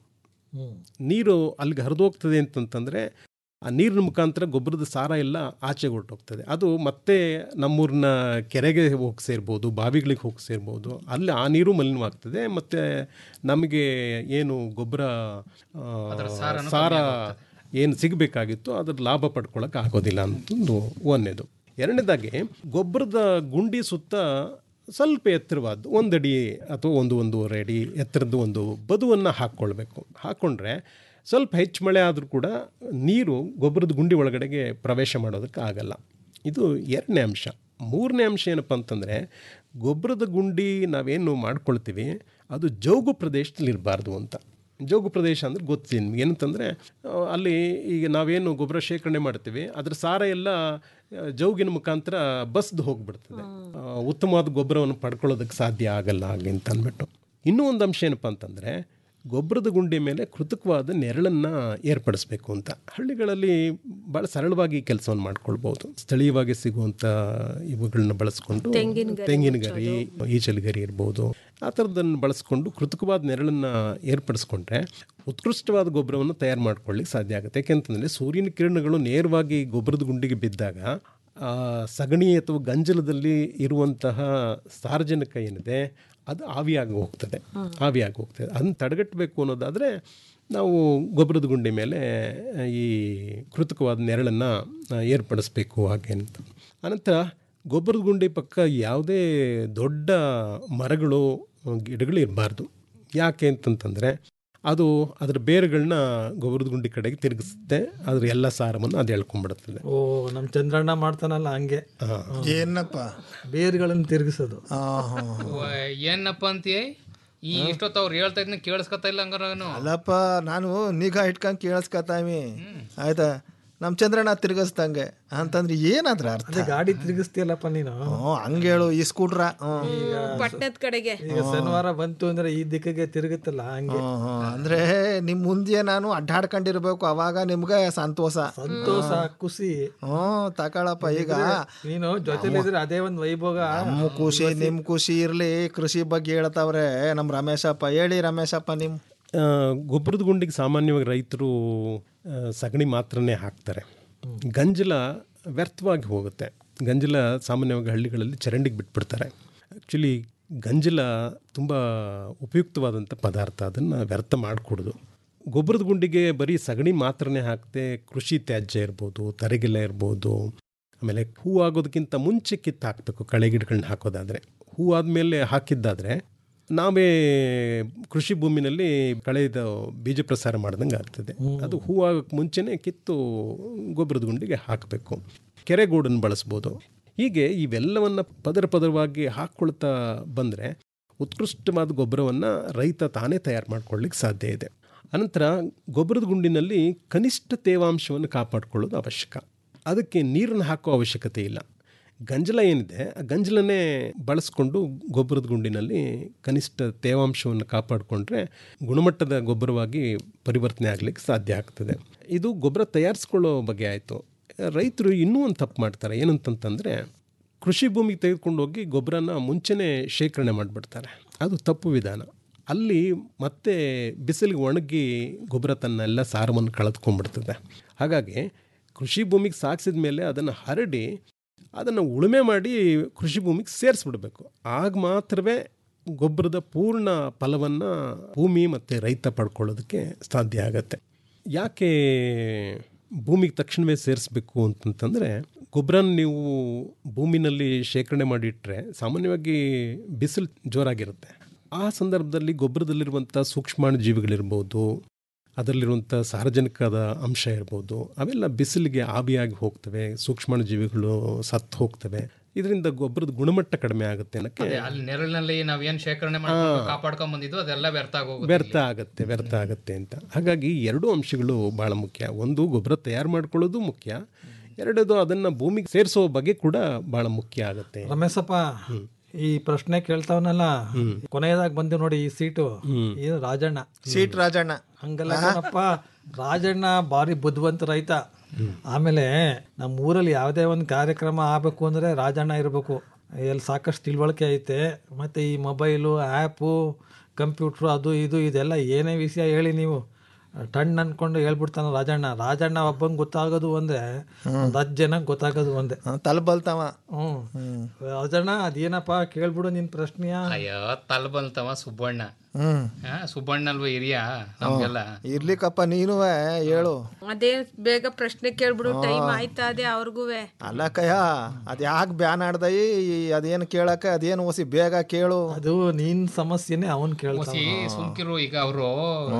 ನೀರು ಅಲ್ಲಿಗೆ ಹರಿದು ಹೋಗ್ತದೆ ಅಂತಂತಂದರೆ ಆ ನೀರಿನ ಮುಖಾಂತರ ಗೊಬ್ಬರದ ಸಾರ ಎಲ್ಲ ಆಚೆಗೆ ಹೊರಟೋಗ್ತದೆ ಅದು ಮತ್ತೆ ನಮ್ಮೂರಿನ ಕೆರೆಗೆ ಹೋಗಿ ಸೇರ್ಬೋದು ಬಾವಿಗಳಿಗೆ ಹೋಗಿ ಸೇರ್ಬೋದು ಅಲ್ಲಿ ಆ ನೀರು ಮಲಿನವಾಗ್ತದೆ ಮತ್ತು ನಮಗೆ ಏನು ಗೊಬ್ಬರ ಆ, ಅದರ ಸಾರನೂ ಸಾರ ಕಮ್ಮಿ ಏನು ಸಿಗಬೇಕಾಗಿತ್ತು ಅದ್ರ ಲಾಭ ಪಡ್ಕೊಳ್ಳೋಕೆ ಆಗೋದಿಲ್ಲ ಅಂತಂದು ಒಂದನೇದು ಎರಡನೇದಾಗಿ ಗೊಬ್ಬರದ ಗುಂಡಿ ಸುತ್ತ ಸ್ವಲ್ಪ ಎತ್ತರವಾದ ಒಂದಡಿ ಅಥವಾ ಒಂದು ಒಂದೂವರೆ ಅಡಿ ಎತ್ತರದ ಒಂದು ಬದುವನ್ನು ಹಾಕ್ಕೊಳ್ಬೇಕು ಹಾಕ್ಕೊಂಡ್ರೆ ಸ್ವಲ್ಪ ಹೆಚ್ಚು ಮಳೆ ಆದರೂ ಕೂಡ ನೀರು ಗೊಬ್ಬರದ ಗುಂಡಿ ಒಳಗಡೆಗೆ ಪ್ರವೇಶ ಮಾಡೋದಕ್ಕೆ ಆಗಲ್ಲ ಇದು ಎರಡನೇ ಅಂಶ ಮೂರನೇ ಅಂಶ ಏನಪ್ಪ ಅಂತಂದರೆ ಗೊಬ್ಬರದ ಗುಂಡಿ ನಾವೇನು ಮಾಡ್ಕೊಳ್ತೀವಿ ಅದು ಜೌಗು ಪ್ರದೇಶದಲ್ಲಿ ಇರಬಾರ್ದು ಅಂತ ಜೋಗು ಪ್ರದೇಶ ಅಂದ್ರೆ ಗೊತ್ತೀನಿ ನಿಮ್ಗೆ ಏನಂತಂದರೆ ಅಲ್ಲಿ ಈಗ ನಾವೇನು ಗೊಬ್ಬರ ಶೇಖರಣೆ ಮಾಡ್ತೀವಿ ಅದ್ರ ಸಾರ ಎಲ್ಲ ಆ, ಜೌಗಿನ ಮುಖಾಂತರ ಬಸ್ದು ಹೋಗ್ಬಿಡ್ತದೆ ಆ, ಉತ್ತಮವಾದ ಗೊಬ್ಬರವನ್ನು ಪಡ್ಕೊಳ್ಳೋದಕ್ಕೆ ಸಾಧ್ಯ ಆಗಲ್ಲ ಹಾಗೆ ಅಂತ ಅಂದ್ಬಿಟ್ಟು ಇನ್ನೂ ಒಂದು ಅಂಶ ಏನಪ್ಪ ಅಂತಂದರೆ ಗೊಬ್ಬರದ ಗುಂಡಿ ಮೇಲೆ ಕೃತಕವಾದ ನೆರಳನ್ನು ಏರ್ಪಡಿಸ್ಬೇಕು ಅಂತ ಹಳ್ಳಿಗಳಲ್ಲಿ ಭಾಳ ಸರಳವಾಗಿ ಕೆಲಸವನ್ನು ಮಾಡ್ಕೊಳ್ಬೋದು ಸ್ಥಳೀಯವಾಗಿ ಸಿಗುವಂಥ ಇವುಗಳನ್ನ ಬಳಸ್ಕೊಂಡು ತೆಂಗಿನ ಗರಿ ತೆಂಗಿನ ಗರಿ ಈಚಲಗರಿ ಇರ್ಬೋದು ಆ ಥರದನ್ನು ಬಳಸ್ಕೊಂಡು ಕೃತಕವಾದ ನೆರಳನ್ನು ಏರ್ಪಡಿಸ್ಕೊಂಡ್ರೆ ಉತ್ಕೃಷ್ಟವಾದ ಗೊಬ್ಬರವನ್ನು ತಯಾರು ಮಾಡ್ಕೊಳ್ಳಿಕ್ಕೆ ಸಾಧ್ಯ ಆಗುತ್ತೆ ಯಾಕೆಂತಂದರೆ ಸೂರ್ಯನ ಕಿರಣಗಳು ನೇರವಾಗಿ ಗೊಬ್ಬರದ ಗುಂಡಿಗೆ ಬಿದ್ದಾಗ ಆ ಸಗಣಿ ಅಥವಾ ಗಂಜಲದಲ್ಲಿ ಇರುವಂತಹ ಸಾರ್ವಜನಿಕ ಏನಿದೆ ಅದು ಆವಿಯಾಗಿ ಹೋಗ್ತದೆ ಆವಿಯಾಗಿ ಹೋಗ್ತದೆ ಅದನ್ನು ತಡೆಗಟ್ಟಬೇಕು ಅನ್ನೋದಾದರೆ ನಾವು ಗೊಬ್ಬರದ ಗುಂಡಿ ಮೇಲೆ ಈ ಕೃತಕವಾದ ನೆರಳನ್ನು ಏರ್ಪಡಿಸ್ಬೇಕು ಹಾಗೆ ಅಂತ ಅನಂತರ ಗೊಬ್ಬರದ ಗುಂಡಿ ಪಕ್ಕ ಯಾವುದೇ ದೊಡ್ಡ ಮರಗಳು ಗಿಡಗಳು ಇರಬಾರ್ದು ಯಾಕೆ ಅಂತಂತಂದರೆ ಅದು ಅದರ ಬೇರುಗಳನ್ನ ಗೊಬ್ಬರದ ಗುಂಡಿ ಕಡೆಗೆ ತಿರುಗಿಸುತ್ತೆ ಅದ್ರ ಎಲ್ಲ ಸಾರವನ್ನು ಅದು ಎಳ್ಕೊಂಡ್ಬಿಡುತ್ತದೆ ಓ ನಮ್ಮ ಚಂದ್ರಣ್ಣ ಮಾಡ್ತಾನಲ್ಲ ಹಂಗೆ ಏನಪ್ಪ ಬೇರುಗಳನ್ನು ತಿರುಗಿಸೋದು ವ- ಏನಪ್ಪ ಅಂತೀಯ ಈ ಇಷ್ಟೊತ್ತು ಅವ್ರು ಹೇಳ್ತಾ ಇದ್ನ ಕೇಳಿಸ್ಕೊತಾ ಇಲ್ಲ ಹಂಗಾರ ನಾನು ಅಲ್ಲಪ್ಪ ನಾನು ನಿಗಾ ಇಟ್ಕೊಂಡ್ ಕೇಳಿಸ್ಕತಾಮಿ ಆಯ್ತಾ ನಮ್ ಚಂದ್ರಣ್ಣ ತಿರ್ಗಿಸ್ದಂಗೆ ಅಂತಂದ್ರೆ ಏನಾದ್ರ ಅರ್ಥ ಅದೇ ಗಾಡಿ ತಿರುಗಿಸ್ತೀಯಲ್ಲಪ್ಪ ನೀನು ಹ್ಞೂ ಹಂಗೇಳು ಈ ಸ್ಕೂಟ್ರ ಪಟ್ಟಣದ ಕಡೆಗೆ ಈಗ ಶನಿವಾರ ಬಂತು ಅಂದ್ರೆ ಈ ದಿಕ್ಕಿಗೆ ತಿರುಗುತ್ತಲ್ಲ ಹಂಗೆ ಅಂದ್ರೆ ನಿಮ್ ಮುಂದೆ ನಾನು ಅಡ್ಡಾಡ್ಕೊಂಡಿರ್ಬೇಕು ಅವಾಗ ನಿಮ್ಗೆ ಸಂತೋಷ ಸಂತೋಷ ಖುಷಿ ಹ್ಞೂ ತಕೊಳಪ್ಪ ಈಗ ನೀನು ಜೊತೆಲಿದ್ರೆ ಅದೇ ಒಂದು ವೈಭೋಗ ನಮ್ಮ ಖುಷಿ ನಿಮ್ ಖುಷಿ ಇರ್ಲಿ ಕೃಷಿ ಬಗ್ಗೆ ಹೇಳ್ತಾವ್ರೆ ನಮ್ ರಮೇಶಪ್ಪ ಹೇಳಿ ರಮೇಶಪ್ಪ ನಿಮ್ ಆ, ಗೊಬ್ಬರದ ಗುಂಡಿಗೆ ಸಾಮಾನ್ಯವಾಗಿ ರೈತರು ಆ, ಸಗಣಿ ಮಾತ್ರನೇ ಹಾಕ್ತಾರೆ ಗಂಜಲ ವ್ಯರ್ಥವಾಗಿ ಹೋಗುತ್ತೆ ಗಂಜಲ ಸಾಮಾನ್ಯವಾಗಿ ಹಳ್ಳಿಗಳಲ್ಲಿ ಚರಂಡಿಗೆ ಬಿಟ್ಬಿಡ್ತಾರೆ ಆ್ಯಕ್ಚುಲಿ ಗಂಜಲ ತುಂಬ ಉಪಯುಕ್ತವಾದಂಥ ಪದಾರ್ಥ ಅದನ್ನು ವ್ಯರ್ಥ ಮಾಡಿಕೊಡೋದು ಗೊಬ್ಬರದ ಗುಂಡಿಗೆ ಬರೀ ಸಗಣಿ ಮಾತ್ರನೇ ಹಾಕದೆ ಕೃಷಿ ತ್ಯಾಜ್ಯ ಇರ್ಬೋದು ತರೆಗಿಲ್ಲ ಇರ್ಬೋದು ಆಮೇಲೆ ಹೂ ಆಗೋದಕ್ಕಿಂತ ಮುಂಚೆ ಕಿತ್ತು ಹಾಕಬೇಕು ಕಳೆ ಗಿಡಗಳನ್ನ ಹಾಕೋದಾದರೆ ಹೂ ಆದಮೇಲೆ ಹಾಕಿದ್ದಾದರೆ ನಾವೇ ಕೃಷಿ ಭೂಮಿನಲ್ಲಿ ಕಳೆದ ಬೀಜ ಪ್ರಸಾರ ಮಾಡ್ದಂಗೆ ಆಗ್ತದೆ ಅದು ಹೂ ಆಗೋಕ್ಕೆ ಮುಂಚೆನೇ ಕಿತ್ತು ಗೊಬ್ಬರದ ಗುಂಡಿಗೆ ಹಾಕಬೇಕು ಕೆರೆಗೂಡನ್ನು ಬಳಸ್ಬೋದು ಹೀಗೆ ಇವೆಲ್ಲವನ್ನು ಪದರ ಪದರವಾಗಿ ಹಾಕ್ಕೊಳ್ತಾ ಬಂದರೆ ಉತ್ಕೃಷ್ಟವಾದ ಗೊಬ್ಬರವನ್ನು ರೈತ ತಾನೇ ತಯಾರು ಮಾಡ್ಕೊಳ್ಳಿಕ್ಕೆ ಸಾಧ್ಯ ಇದೆ ಅನಂತರ ಗೊಬ್ಬರದ ಗುಂಡಿನಲ್ಲಿ ಕನಿಷ್ಠ ತೇವಾಂಶವನ್ನು ಕಾಪಾಡಿಕೊಳ್ಳೋದು ಅವಶ್ಯಕ ಅದಕ್ಕೆ ನೀರನ್ನು ಹಾಕೋ ಅವಶ್ಯಕತೆ ಇಲ್ಲ ಗಂಜಲ ಏನಿದೆ ಆ ಗಂಜಲನ್ನೇ ಬಳಸ್ಕೊಂಡು ಗೊಬ್ಬರದ ಗುಂಡಿನಲ್ಲಿ ಕನಿಷ್ಠ ತೇವಾಂಶವನ್ನು ಕಾಪಾಡಿಕೊಂಡ್ರೆ ಗುಣಮಟ್ಟದ ಗೊಬ್ಬರವಾಗಿ ಪರಿವರ್ತನೆ ಆಗಲಿಕ್ಕೆ ಸಾಧ್ಯ ಆಗ್ತದೆ ಇದು ಗೊಬ್ಬರ ತಯಾರಿಸ್ಕೊಳ್ಳೋ ಬಗ್ಗೆ ಆಯಿತು ರೈತರು ಇನ್ನೂ ಒಂದು ತಪ್ಪು ಮಾಡ್ತಾರೆ ಏನಂತಂತಂದರೆ ಕೃಷಿ ಭೂಮಿಗೆ ತೆಗೆದುಕೊಂಡು ಹೋಗಿ ಗೊಬ್ಬರನ ಮುಂಚೆನೇ ಶೇಖರಣೆ ಮಾಡಿಬಿಡ್ತಾರೆ ಅದು ತಪ್ಪು ವಿಧಾನ ಅಲ್ಲಿ ಮತ್ತೆ ಬಿಸಿಲಿಗೆ ಒಣಗಿ ಗೊಬ್ಬರ ತನ್ನ ಎಲ್ಲ ಸಾರವನ್ನು ಕಳೆದುಕೊಂಡ್ಬಿಡ್ತದೆ ಹಾಗಾಗಿ ಕೃಷಿ ಭೂಮಿಗೆ ಸಾಗಿಸಿದ ಮೇಲೆ ಅದನ್ನು ಹರಡಿ ಅದನ್ನು ಉಳುಮೆ ಮಾಡಿ ಕೃಷಿ ಭೂಮಿಗೆ ಸೇರಿಸ್ಬಿಡ್ಬೇಕು ಆಗ ಮಾತ್ರವೇ ಗೊಬ್ಬರದ ಪೂರ್ಣ ಫಲವನ್ನು ಭೂಮಿ ಮತ್ತು ರೈತ ಪಡ್ಕೊಳ್ಳೋದಕ್ಕೆ ಸಾಧ್ಯ ಆಗತ್ತೆ ಯಾಕೆ ಭೂಮಿಗೆ ತಕ್ಷಣವೇ ಸೇರಿಸ್ಬೇಕು ಅಂತಂತಂದರೆ ಗೊಬ್ಬರನ ನೀವು ಭೂಮಿನಲ್ಲಿ ಶೇಖರಣೆ ಮಾಡಿಟ್ರೆ ಸಾಮಾನ್ಯವಾಗಿ ಬಿಸಿಲು ಜೋರಾಗಿರುತ್ತೆ ಆ ಸಂದರ್ಭದಲ್ಲಿ ಗೊಬ್ಬರದಲ್ಲಿರುವಂಥ ಸೂಕ್ಷ್ಮಾಣು ಜೀವಿಗಳಿರ್ಬೋದು ಅದರಲ್ಲಿರುವಂಥ ಸಾರ್ವಜನಿಕದ ಅಂಶ ಇರ್ಬೋದು ಅವೆಲ್ಲ ಬಿಸಿಲಿಗೆ ಆವಿಯಾಗಿ ಹೋಗ್ತವೆ ಸೂಕ್ಷ್ಮಾಣು ಜೀವಿಗಳು ಸತ್ತು ಹೋಗ್ತವೆ ಇದರಿಂದ ಗೊಬ್ಬರದ ಗುಣಮಟ್ಟ ಕಡಿಮೆ ಆಗುತ್ತೆ ಅನ್ನಕ್ಕೆ ಅದೇ ಅಲ್ಲಿ ನೆರಳಿನಲ್ಲಿ ನಾವೇನ್ ಶೇಖರಣೆ ಮಾಡ್ಕೊಂಡು ಕಾಪಾಡ್ಕೊಂಡ್ ಬಂದಿದ್ದು ಅದೆಲ್ಲ ವ್ಯರ್ಥ ಆಗೋಗುತ್ತೆ ವ್ಯರ್ಥ ಆಗುತ್ತೆ ವ್ಯರ್ಥ ಆಗುತ್ತೆ ಅಂತ ಹಾಗಾಗಿ ಎರಡೂ ಅಂಶಗಳು ಭಾಳ ಮುಖ್ಯ ಒಂದು ಗೊಬ್ಬರ ತಯಾರು ಮಾಡ್ಕೊಳ್ಳೋದು ಮುಖ್ಯ ಎರಡದು ಅದನ್ನು ಭೂಮಿಗೆ ಸೇರಿಸೋ ಬಗ್ಗೆ ಕೂಡ ಭಾಳ ಮುಖ್ಯ ಆಗುತ್ತೆ ರಮೇಶಪ್ಪ ಈ ಪ್ರಶ್ನೆ ಕೇಳ್ತಾವನಲ್ಲ ಕೊನೆಯದಾಗಿ ಬಂದು ನೋಡಿ ಈ ಸೀಟು ಇದು ರಾಜಣ್ಣ ಸೀಟ್ ರಾಜಣ್ಣ ಹಂಗಲ್ಲ ಕಣಪ್ಪ ರಾಜಣ್ಣ ಭಾರಿ ಬುದ್ಧಿವಂತ ರೈತ ಆಮೇಲೆ ನಮ್ಮ ಊರಲ್ಲಿ ಯಾವುದೇ ಒಂದು ಕಾರ್ಯಕ್ರಮ ಆಗಬೇಕು ಅಂದರೆ ರಾಜಣ್ಣ ಇರಬೇಕು ಎಲ್ಲಿ ಸಾಕಷ್ಟು ತಿಳುವಳಿಕೆ ಐತೆ ಮತ್ತು ಈ ಮೊಬೈಲು ಆ್ಯಪು ಕಂಪ್ಯೂಟ್ರು ಅದು ಇದು ಇದೆಲ್ಲ ಏನೇ ವಿಷಯ ಹೇಳಿ ನೀವು ಟಣ್ ಅನ್ಕೊಂಡು ಹೇಳ್ಬಿಡ್ತಾನ ರಾಜಣ್ಣ ರಾಜಣ್ಣ ಒಬ್ಬಂಗೆ ಗೊತ್ತಾಗೋದು ಒಂದೇ ಒಂದು ಹತ್ತು ಜನಕ್ಕೆ ಗೊತ್ತಾಗೋದು ಒಂದೇ ತಲಬಲ್ತವ ಹ್ಞೂ ರಾಜಣ್ಣ ಅದೇನಪ್ಪ ಕೇಳ್ಬಿಡು ನಿನ್ನ ಪ್ರಶ್ನೆಯ ಅಯ್ಯೋ ತಲ್ ಬಂತವ ಸುಬ್ಬಣ್ಣ ಹ್ಮ್ ಆ, ಸುಬ್ಬಣ್ಣ ಅಲ್ವಾ ಹಿರಿಯ ನಮ್ಗೆಲ್ಲ ಇರ್ಲಿಕ್ಕಪ್ಪ ನೀನು ಹೇಳು ಅದೇ ಬೇಗ ಪ್ರಶ್ನೆ ಕೇಳ್ಬಿಡು ಟೈಮ್ ಆಯ್ತಾ ಅದೇ ಅವ್ರಿಗೂವೆ ಅಲ್ಲ ಕಯ್ಯ ಅದ್ ಯಾಕೆ ಬ್ಯಾನ್ ಆಡ್ದೈ ಅದೇನು ಕೇಳಕ ಅದೇನು ಓಸಿ ಬೇಗ ಕೇಳು ಅದು ನೀನ್ ಸಮಸ್ಯೆನೆ ಅವನ್ ಹೊಸಿ ಸುಮ್ಕಿರು ಈಗ ಅವರು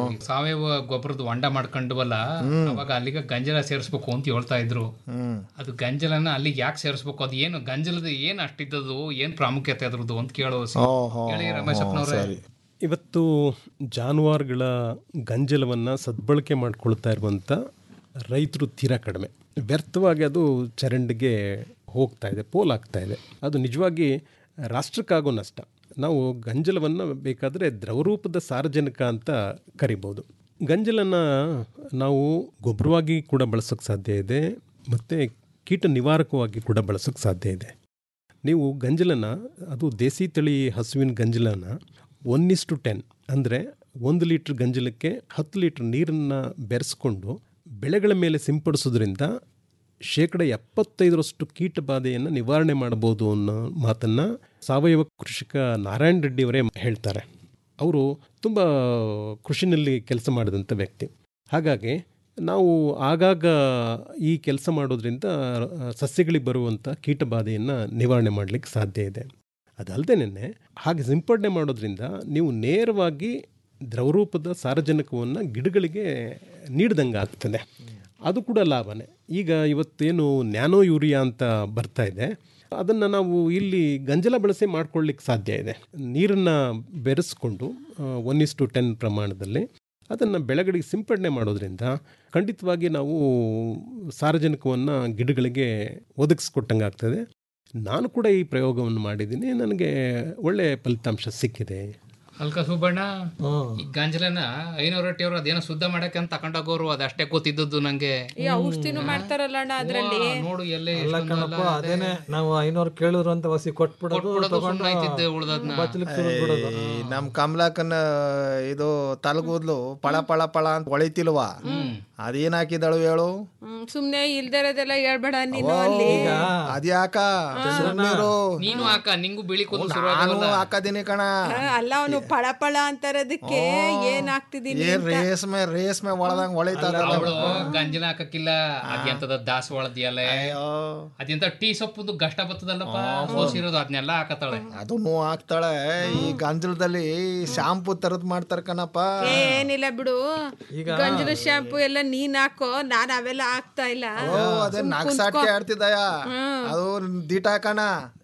ಸಾವಯವ ಗೊಬ್ಬರದ ಹೊಂಡ ಮಾಡ್ಕೊಂಡ್ವಲ್ಲ ಅವಾಗ ಅಲ್ಲಿಗೆ ಗಂಜಲ ಸೇರಿಸ್ಬೇಕು ಅಂತ ಹೇಳ್ತಾ ಇದ್ರು ಅದು ಗಂಜಲನ ಅಲ್ಲಿಗೆ ಯಾಕೆ ಸೇರಿಸ್ಬೇಕು ಅದು ಏನು ಗಂಜಲದ ಏನ್ ಅಷ್ಟಿದ್ದದು ಏನ್ ಪ್ರಾಮುಖ್ಯತೆ ಅದ್ರದ್ದು ಅಂತ ಕೇಳೋ ಹೇಳಿ ರಮೇಶಪ್ಪನವ್ರೆ ಇವತ್ತು ಜಾನುವಾರುಗಳ ಗಂಜಲವನ್ನು ಸದ್ಬಳಕೆ ಮಾಡ್ಕೊಳ್ತಾ ಇರುವಂಥ ರೈತರು ತೀರಾ ಕಡಿಮೆ ವ್ಯರ್ಥವಾಗಿ ಅದು ಚರಂಡಿಗೆ ಹೋಗ್ತಾ ಇದೆ ಪೋಲಾಗ್ತಾ ಇದೆ ಅದು ನಿಜವಾಗಿ ರಾಷ್ಟ್ರಕ್ಕಾಗೋ ನಷ್ಟ ನಾವು ಗಂಜಲವನ್ನು ಬೇಕಾದರೆ ದ್ರವರೂಪದ ಸಾರಜನಕ ಅಂತ ಕರಿಬೋದು ಗಂಜಲನ್ನು ನಾವು ಗೊಬ್ಬರವಾಗಿ ಕೂಡ ಬಳಸೋಕ್ಕೆ ಸಾಧ್ಯ ಇದೆ ಮತ್ತು ಕೀಟ ನಿವಾರಕವಾಗಿ ಕೂಡ ಬಳಸೋಕ್ಕೆ ಸಾಧ್ಯ ಇದೆ ನೀವು ಗಂಜಲನ ಅದು ದೇಸಿ ತಳಿ ಹಸುವಿನ ಗಂಜಲನ ಒನ್ ಇಸ್ಟು ಟೆನ್ ಅಂದರೆ ಒಂದು ಲೀಟ್ರ್ ಗಂಜಲಕ್ಕೆ ಹತ್ತು ಲೀಟ್ರ್ ನೀರನ್ನು ಬೆರೆಸ್ಕೊಂಡು ಬೆಳೆಗಳ ಮೇಲೆ ಸಿಂಪಡಿಸೋದ್ರಿಂದ ಶೇಕಡ ಎಪ್ಪತ್ತೈದರಷ್ಟು ಕೀಟ ಬಾಧೆಯನ್ನು ನಿವಾರಣೆ ಮಾಡ್ಬೋದು ಅನ್ನೋ ಮಾತನ್ನು ಸಾವಯವ ಕೃಷಿಕ ನಾರಾಯಣ ರೆಡ್ಡಿಯವರೇ ಹೇಳ್ತಾರೆ ಅವರು ತುಂಬ ಕೃಷಿನಲ್ಲಿ ಕೆಲಸ ಮಾಡಿದಂಥ ವ್ಯಕ್ತಿ ಹಾಗಾಗಿ ನಾವು ಆಗಾಗ ಈ ಕೆಲಸ ಮಾಡೋದ್ರಿಂದ ಸಸ್ಯಗಳಿಗೆ ಬರುವಂಥ ಕೀಟ ಬಾಧೆಯನ್ನು ನಿವಾರಣೆ ಮಾಡಲಿಕ್ಕೆ ಸಾಧ್ಯ ಇದೆ ಅದಲ್ಲದೆ ಹಾಗೆ ಸಿಂಪಡಣೆ ಮಾಡೋದ್ರಿಂದ ನೀವು ನೇರವಾಗಿ ದ್ರವರೂಪದ ಸಾರಜನಕವನ್ನು ಗಿಡಗಳಿಗೆ ನೀಡ್ದಂಗೆ ಆಗ್ತದೆ ಅದು ಕೂಡ ಲಾಭನೇ ಈಗ ಇವತ್ತೇನು ನ್ಯಾನೋ ಯೂರಿಯಾ ಅಂತ ಬರ್ತಾ ಇದೆ ಅದನ್ನು ನಾವು ಇಲ್ಲಿ ಗಂಜಲ ಬಳಸಿ ಮಾಡ್ಕೊಳ್ಳಿಕ್ಕೆ ಸಾಧ್ಯ ಇದೆ ನೀರನ್ನು ಬೆರೆಸ್ಕೊಂಡು ಒನ್ ಇಸ್ ಟು ಟೆನ್ ಪ್ರಮಾಣದಲ್ಲಿ ಅದನ್ನು ಬೆಳೆಗಳಿಗೆ ಸಿಂಪಡಣೆ ಮಾಡೋದ್ರಿಂದ ಖಂಡಿತವಾಗಿ ನಾವು ಸಾರಜನಕವನ್ನು ಗಿಡಗಳಿಗೆ ಒದಗಿಸ್ಕೊಟ್ಟಂಗೆ ಆಗ್ತದೆ ನಾನು ಕೂಡ ಈ ಪ್ರಯೋಗವನ್ನು ಮಾಡಿದ್ದೀನಿ ನನಗೆ ಒಳ್ಳೆಯ ಫಲಿತಾಂಶ ಸಿಕ್ಕಿದೆ ಅಲ್ಕ ಸುಬ್ಬಣ್ಣ ಈ ಗಂಜಲನ ಐನೂರು ರೊಟ್ಟಿ ಅವರು ಅದೇನೋ ಶುದ್ಧ ಮಾಡಕ್ಕೆ ಅಂತ ತಕೊಂಡೋಗೋರು ಅದಷ್ಟೇ ಕೂತಿದ್ದದ್ದು ನಂಗೆ ಈ ಔಷಧಿನೂ ಮಾಡ್ತಾರಲ್ಲ ಅಣ್ಣ ಅದ್ರಲ್ಲಿ ವಾ, ನೋಡು ಎಲ್ಲೇ ಅಲ್ಲ ಕಣಪ್ಪ ಅದೇನೆ ನಾವು ಐನೂರು ಕೇಳಿದ್ರು ಅಂತ ವಸಿ ಕೊಟ್ಬಿಡೋದು ಕೊಟ್ಬಿಡೋದು, ತಗೊಂಡು ಸುಮ್ನೆ ಆಯ್ತಿದ್ದೆ ಉಳ್ದದ್ನ. ಬಚ್ಚಲಿಕ್ಕೆ ಸುರಿದ್ಬಿಡೋದು ಈ ನಮ್ ಕಮಲಾಕನ ಇದು ತಲಗೂದ್ಲು ಪಳ ಪಳ ಪಳ ಅಂತ ಹೊಳಿತಿಲ್ವಾ ಅದೇನ್ ಹಾಕಿದಳು ಹೇಳು ಹ್ಮ್, ಸುಮ್ನೆ ಇಲ್ದಿರೋದೆಲ್ಲ ಹೇಳ್ಬೇಡ ನೀನು ಅಲ್ಲಿ ಅದ್ಯಾಕ ಸುಮ್ನಿರು. ನೀನು ಹಾಕ ನಿಂಗೂ ಬಿಳಿ ಕೂದಲು ಶುರು ನಾನು ಆಗಲ್ಲ ಹಾಕದಿನಿ ಕಣ ಆ, ಅಲ್ಲ ಅವನು ಪಳ ಪಳ ಅಂತಾರದಕ್ಕೆ ಏನ್ ಹಾಕ್ತಿದೀನಿ ಏನ್ ರೇಷ್ಮೆ ರೇಷ್ಮೆ ಒಳದಂಗ್ ಹೊಳಿತದಲ್ಲ ಅವಳು ಗಂಜಲ ಹಾಕಕ್ಕಿಲ್ಲ ಅದೆಂತದ ದಾಸವಾಳದಿಯಲ್ಲ ಅದೆಂತ ಟೀ ಸೊಪ್ಪುದು ಗಷ್ಟ ಬರ್ತದಲ್ಲಪ್ಪ ಸೋಸಿರೋದು ಅದನ್ನೆಲ್ಲ ಹಾಕತ್ತಾಳೆ ಅದನ್ನು ಹಾಕ್ತಾಳೆ ಈ ಗಂಜಲದಲ್ಲಿ ಶಾಂಪು ತರದ್ ಮಾಡ್ತಾರ ಕಣಪ್ಪ ಏನಿಲ್ಲ ಬಿಡು ಗಂಜಲ ಶಾಂಪು ಎಲ್ಲ ನೀನ್ ಹಾಕೋ ನಾನ್ ಅವೆಲ್ಲ ಹಾಕ್ತಾ ಇಲ್ಲ ಓ ಅದೇ ಸುಮ್ ನಾಗ್ಸಾಟ್ಕೆ ಕುಂತ್ಕೋ. ಆಡ್ತಿದ್ದಯ ಅದು ದಿಟ ಕಣ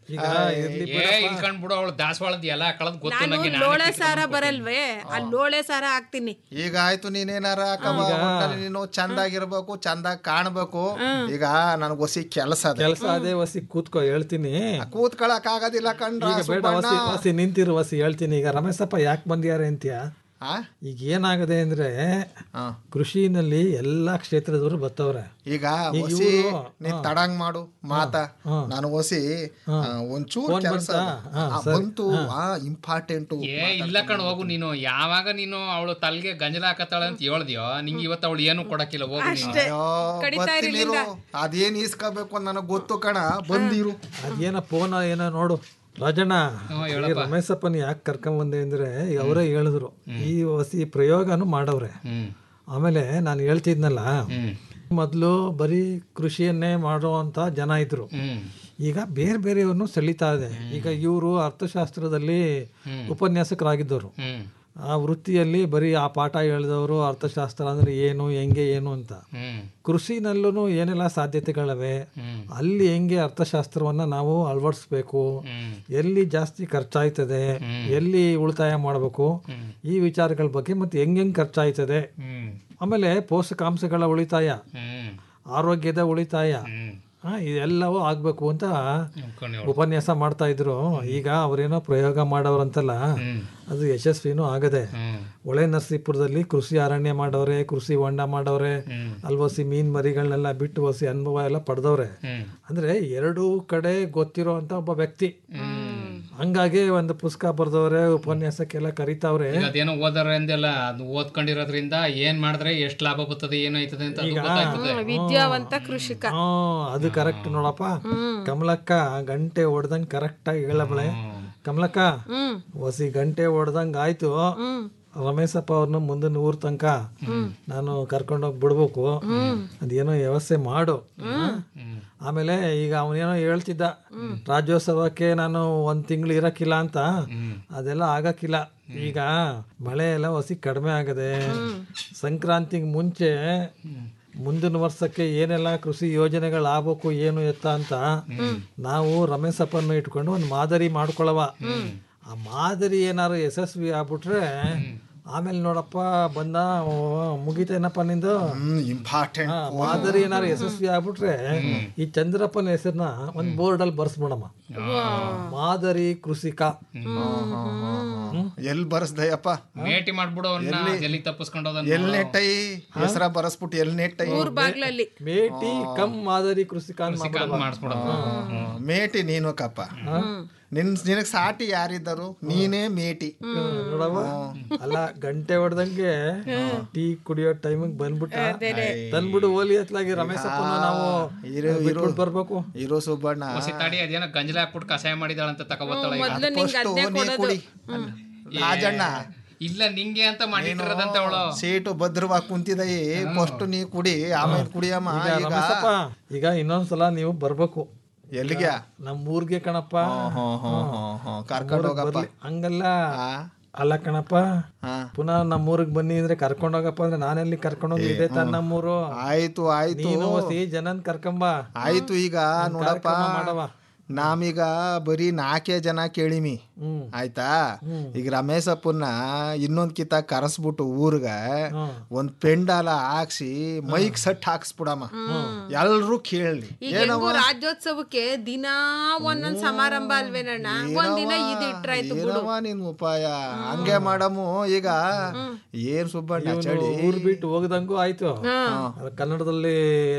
ಏ ಇಲ್ಕೊಂಡ್ ಬಿಡು ಅವಳು ದಾಸವಾಳದ ಎಲ್ಲ ಕಳದ್ ಗೊತ್ತು ನಾನು ನಂಗೆ ಲೋಳೆ ಸಾರ ಬರಲ್ವೇ ಆ ಲೋಳೆ ಸಾರ ಹಾಕ್ತೀನಿ ಈಗ ಆಯ್ತು ನೀನೇನಾರ ಹಾಕವ ಒಟ್ನಲ್ಲಿ ನೀನು ಚಂದಾಗಿರ್ಬೇಕು ಚಂದಾಗ್ ಕಾಣ್ಬೇಕು ಈಗ ನನಗ್ ಹೊಸಿ ಕೆಲಸ ಕೆಲಸ ಅದೇ ವಸಿ ಕೂತ್ಕೋ ಹೇಳ್ತೀನಿ ಕೂತ್ಕೊಳಕ್ ಆಗೋದಿಲ್ಲ ಕಂಡ್ರ ಈಗ ಬೇಡ ವಸಿ ವಸಿ ನಿಂತಿರು ವಸಿ ಹೇಳ್ತೀನಿ ಈಗ ರಮೇಶಪ್ಪ ಯಾಕೆ ಬಂದಿದ್ದಾರೆ ಅಂತೀಯ ಈಗ ಏನಾಗದೆ ಅಂದ್ರೆ ಕೃಷಿನಲ್ಲಿ ಎಲ್ಲಾ ಕ್ಷೇತ್ರದವರು ಬರ್ತವ್ರೆ ಈಗ ಈಗ ಹೊಸಿ ಇವ್ರು, ನೀ ಹಾ. ತಡಂಗ್ ಮಾಡು ಮಾತ ನಾನು ಹೊಸಿ ಹಾ. ಒಂಚೂರು ಫೋನ್ ಕೆಲಸ ಬಂತಾ? ಹಾ, ಸರಿ. ಬಂತು ಆ ಇಂಪಾರ್ಟೆಂಟು ಏ ಇಲ್ಲ ಕಣ್ ಹೋಗು ನೀನು ಯಾವಾಗ ನೀನು ಅವಳು ತಲೆಗೆ ಗಂಜಲ ಹಾಕತ್ತಾಳೆ ಅಂತ ಹೇಳ್ದ್ಯೋ ನಿಂಗೆ ಇವತ್ತು ಅವಳು ಏನು ಕೊಡಕ್ಕಿಲ್ಲ ಹೋಗು ನೀನು ಅಯ್ಯೋ, ಬರ್ತೀನಿರು. ಅದೇನ್ ಈಸ್ಕೋಬೇಕು ಅಂತ ನನಗ್ ಗೊತ್ತು ಕಣ ಬಂದಿರು ಅದೇನ ಫೋನ್ ಏನೋ ನೋಡು ರಾಜಣ್ಣ ಈ ರಮೇಶಪ್ಪನ ಯಾಕೆ ಕರ್ಕೊಂಡ್ ಬಂದೆ ಅಂದ್ರೆ ಈಗ ಅವರೇ ಹೇಳಿದ್ರು ಈ ಹೊಸಿ ಪ್ರಯೋಗನು ಮಾಡವ್ರೆ ಆಮೇಲೆ ನಾನು ಹೇಳ್ತಿದ್ನಲ್ಲ ಮೊದಲು ಬರೀ ಕೃಷಿಯನ್ನೇ ಮಾಡುವಂತ ಜನ ಇದ್ರು ಈಗ ಬೇರೆ ಬೇರೆಯವ್ರನ್ನು ಸೆಳೀತಾ ಇದೆ ಈಗ ಇವರು ಅರ್ಥಶಾಸ್ತ್ರದಲ್ಲಿ ಉಪನ್ಯಾಸಕರಾಗಿದ್ದವರು ಆ ವೃತ್ತಿಯಲ್ಲಿ ಬರೀ ಆ ಪಾಠ ಹೇಳಿದವರು ಅರ್ಥಶಾಸ್ತ್ರ ಅಂದ್ರೆ ಏನು ಹೆಂಗೆ ಏನು ಅಂತ ಕೃಷಿನಲ್ಲೂ ಏನೆಲ್ಲ ಸಾಧ್ಯತೆಗಳಿವೆ ಅಲ್ಲಿ ಹೆಂಗೆ ಅರ್ಥಶಾಸ್ತ್ರವನ್ನ ನಾವು ಅಳವಡಿಸ್ಬೇಕು ಎಲ್ಲಿ ಜಾಸ್ತಿ ಖರ್ಚಾಯ್ತದೆ ಎಲ್ಲಿ ಉಳಿತಾಯ ಮಾಡಬೇಕು ಈ ವಿಚಾರಗಳ ಬಗ್ಗೆ ಮತ್ತೆ ಹೆಂಗ್ ಹೆಂಗ್ ಖರ್ಚಾಯ್ತದೆ ಆಮೇಲೆ ಪೋಷಕಾಂಶಗಳ ಉಳಿತಾಯ ಆರೋಗ್ಯದ ಉಳಿತಾಯ ಆ, ಇದೆಲ್ಲವೂ ಆಗ್ಬೇಕು ಅಂತ ಉಪನ್ಯಾಸ ಮಾಡ್ತಾ ಇದ್ರು ಈಗ ಅವರೇನೋ ಪ್ರಯೋಗ ಮಾಡೋರಂತಲ್ಲ ಅದು ಯಶಸ್ವಿನೂ ಆಗದೆ ಒಳೆ ನರಸೀಪುರದಲ್ಲಿ ಕೃಷಿ ಅರಣ್ಯ ಮಾಡವ್ರೆ ಕೃಷಿ ಹೊಂಡ ಮಾಡವ್ರೆ ಅಲ್ವಸಿ ಮೀನ್ ಮರಿಗಳನ್ನೆಲ್ಲ ಬಿಟ್ಟು ಹೊಸಿ ಅನುಭವ ಎಲ್ಲ ಪಡೆದವ್ರೆ ಅಂದ್ರೆ ಎರಡೂ ಕಡೆ ಗೊತ್ತಿರೋ ಅಂತ ಒಬ್ಬ ವ್ಯಕ್ತಿ ಹಂಗಾಗಿ ಒಂದು ಪುಸ್ತಕ ಬರ್ದವ್ರೆ ಉಪನ್ಯಾಸಕ್ಕೆಲ್ಲ ಕರಿತಾವ್ರೆ ಈಗ ಅದೇನೋ ಓದಾರ ಅಂದೆಲ್ಲ ಅದು ಓದ್ಕೊಂಡಿರೋದ್ರಿಂದ ಏನ್ ಮಾಡಿದ್ರೆ ಎಷ್ಟ್ ಲಾಭ ಬರ್ತದೆ ಏನಾಯ್ತದೆ ಅಂತ ಅದು ಗೊತ್ತಾಯ್ತದೆ ವಿದ್ಯಾವಂತ ಕೃಷಿಕ ಹ್ಮ್ ಅದು ಕರೆಕ್ಟ್ ನೋಡಪ್ಪ ಕಮಲಕ್ಕ ಗಂಟೆ ಹೊಡ್ದಂಗ್ ಕರೆಕ್ಟ್ ಆಗಿ ಹೇಳಬಳೆ ಕಮಲಕ್ಕ ಹೊಸಿ ಗಂಟೆ ಹೊಡ್ದಂಗ್ ಆಯ್ತು ರಮೇಶಪ್ಪ ಅವ್ರನ್ನ ಮುಂದಿನ ಊರ್ ತನಕ ನಾನು ಕರ್ಕೊಂಡೋಗಿ ಬಿಡ್ಬೇಕು ಅದೇನೋ ವ್ಯವಸ್ಥೆ ಮಾಡು ಆಮೇಲೆ ಈಗ ಅವನೇನೋ ಹೇಳ್ತಿದ್ದ ರಾಜ್ಯೋತ್ಸವಕ್ಕೆ ನಾನು ಒಂದ್ ತಿಂಗಳು ಇರಕ್ಕಿಲ್ಲ ಅಂತ ಅದೆಲ್ಲ ಆಗಕ್ಕಿಲ್ಲ ಈಗ ಮಳೆ ಎಲ್ಲ ಹೊಸಿ ಕಡಿಮೆ ಆಗದೆ ಸಂಕ್ರಾಂತಿಗೆ ಮುಂಚೆ ಮುಂದಿನ ವರ್ಷಕ್ಕೆ ಏನೆಲ್ಲ ಕೃಷಿ ಯೋಜನೆಗಳು ಆಗ್ಬೇಕು ಏನು ಎತ್ತ ಅಂತ ನಾವು ರಮೇಶಪ್ಪನ್ನು ಇಟ್ಕೊಂಡು ಒಂದು ಮಾದರಿ ಮಾಡ್ಕೊಳವ ಆ ಮಾದರಿ ಏನಾರು ಯಶಸ್ವಿ ಆಗ್ಬಿಟ್ರೆ ಆಮೇಲೆ ನೋಡಪ್ಪ ಬಂದ ಓ, ಮುಗಿತೇನಪ್ಪ ನಿಂದು ಇಂಪಾರ್ಟೆಂಟ್ ಹಾ, ಮಾದರಿ ಏನಾರು ಯಶಸ್ವಿ ಆಗ್ಬಿಟ್ರೆ ಈ ಚಂದ್ರಪ್ಪನ ಹೆಸರನ್ನ ಒಂದ್ ಬೋರ್ಡ್ ಅಲ್ಲಿ ಬರ್ಸ್ಬಿಡಮ್ಮ ಮಾದರಿ ಕೃಷಿಕ ಎಲ್ ಬರ್ಸ್ದಯ್ಯಪ್ಪ ಮೇಟಿ ಮಾಡ್ಬಿಡು ಅವನ್ನ ಎಲ್ಲಿ ತಪ್ಪಿಸ್ಕೊಂಡು ಎಲ್ ನೆಟ್ಟೈ ಹೆಸರ ಬರಸ್ಬಿಟ್ಟು ಎಲ್ ನೆಟ್ಟೈ ಊರ್ ಬಾಗ್ಲಲ್ಲಿ ಮೇಟಿ ಕಮ್ ಮಾದರಿ ಕೃಷಿಕ ಅಂತ ಮಾಡ್ಬಿಡಮ್ಮ. ಮಾಡಿಸ್ಬಿಡೋದು ಮೇಟಿ ನೀನು ಕಪ್ಪ ನಿನ್ ನಿನಗ್ ಸಾಟಿ ಯಾರಿದ್ದರು ನೀನೇ ಮೇಟಿ ನೋಡವ್ವ ಅಲ್ಲ ಗಂಟೆ ಹೊಡೆದಂಗೆ ಟೀ ಕುಡಿಯೋ ಟೈಮಿಗೆ ಬಂದ್ಬಿಟ್ಟ ತಂದ್ಬಿಡು ಓಲಿ ಹತ್ಲಾಗಿ ರಮೇಶಪ್ಪನ ನಾವು ಇರು ಇರು ಬಿಟ್ಬಿಟ್ ಬರ್ಬೇಕು ಇರು ಸುಬ್ಬಣ್ಣ ಹೊಸಿ ತಾಡಿ ಅದೇನೋ ಗಂಜಲ ಹಾಕ್ಬಿಟ್ಟು ಕಷಾಯ ಮಾಡಿದಾಳಂತ ತಗೋಬತ್ತಾಳ ಈಗ ಮೊದ್ಲು ನಿಂಗೆ ಫಸ್ಟು ಅದ್ನೇ ನೀ ಕೊಡೋದು ಕುಡಿ ರಾಜಣ್ಣ ಇಲ್ಲ ನಿಂಗೆ ಅಂತ ಮಾಡಿಟ್ಟಿರೋದಂತ ಅವಳು ಸೀಟು ಭದ್ರವಾಗಿ ಕುಂತಿದಯಿ ಫಸ್ಟ್ ನೀ ಕುಡಿ ಆಮೇಲೆ ಕುಡಿಯಮ್ಮ ಈಗ ಈಗ ರಮೇಶಪ್ಪ ಈಗ ಇನ್ನೊಂದ್ಸಲ ನೀವು ಬರ್ಬೇಕು ಎಲ್ಲಿಗೆ ನಮ್ಮ ಊರ್ಗೆ ಕಣಪ್ಪ ಕರ್ಕೊಂಡು ಹೋಗಪ್ಪ ಬರ್ಲಿ. ಹಂಗಲ್ಲ ಅಲ್ಲ ಕಣಪ್ಪ ಪುನಃ ನಮ್ಮೂರಿಗೆ ಬನ್ನಿ ಅಂದ್ರೆ ಕರ್ಕೊಂಡೋಗಪ್ಪ ಅಂದ್ರೆ ನಾನೆಲ್ಲಿ ಕರ್ಕೊಂಡೋಗಿ ಇದೆ ತಾನ ನಮ್ಮೂರು ಆಯ್ತು ಆಯ್ತು ನೀನು ಒಸಿ ಜನನ್ ಕರ್ಕೊಂಬ ಆಯ್ತು ಈಗ ನೋಡಪ್ಪ ಕಾರ್ಯಕ್ರಮ ಮಾಡವ. ನಾಮೀಗ ಬರೀ ನಾಲ್ಕೇ ಜನ ಕೇಳಿಮಿ ಆಯ್ತಾ ಈಗ ರಮೇಶಪ್ಪನ್ನ ಇನ್ನೊಂದ್ ಕಿತ ಕರೆಸ್ಬಿಟ್ಟು ಊರ್ಗ ಒಂದ್ ಪೆಂಡಾಲ ಹಾಕ್ಸಿ ಮೈಕ್ ಸಟ್ ಹಾಕ್ಸ್ಬಿಡಮ್ಮ ಎಲ್ರು ಕೇಳಲಿ ಈಗ ಹೆಂಗೋ ರಾಜ್ಯೋತ್ಸವಕ್ಕೆ ದಿನಾ ಒಂದೊಂದ್ ಸಮಾರಂಭ ಅಲ್ವೇನಣ್ಣ ಒಂದಿನ ಇದ್ ಇಟ್ರಾಯ್ತು ಬಿಡು ಏನವ ನಿನ್ ಉಪಾಯ ಹಂಗೆ ಮಾಡಮು ಈಗ ಏನ್ ಸುಬ್ಬಣ್ಣ ಇವ್ನು ಚಳಿ ಊರ್ ಬಿಟ್ಟು ಹೋಗದಂಗೂ ಆಯ್ತು ಅದು ಕನ್ನಡದಲ್ಲಿ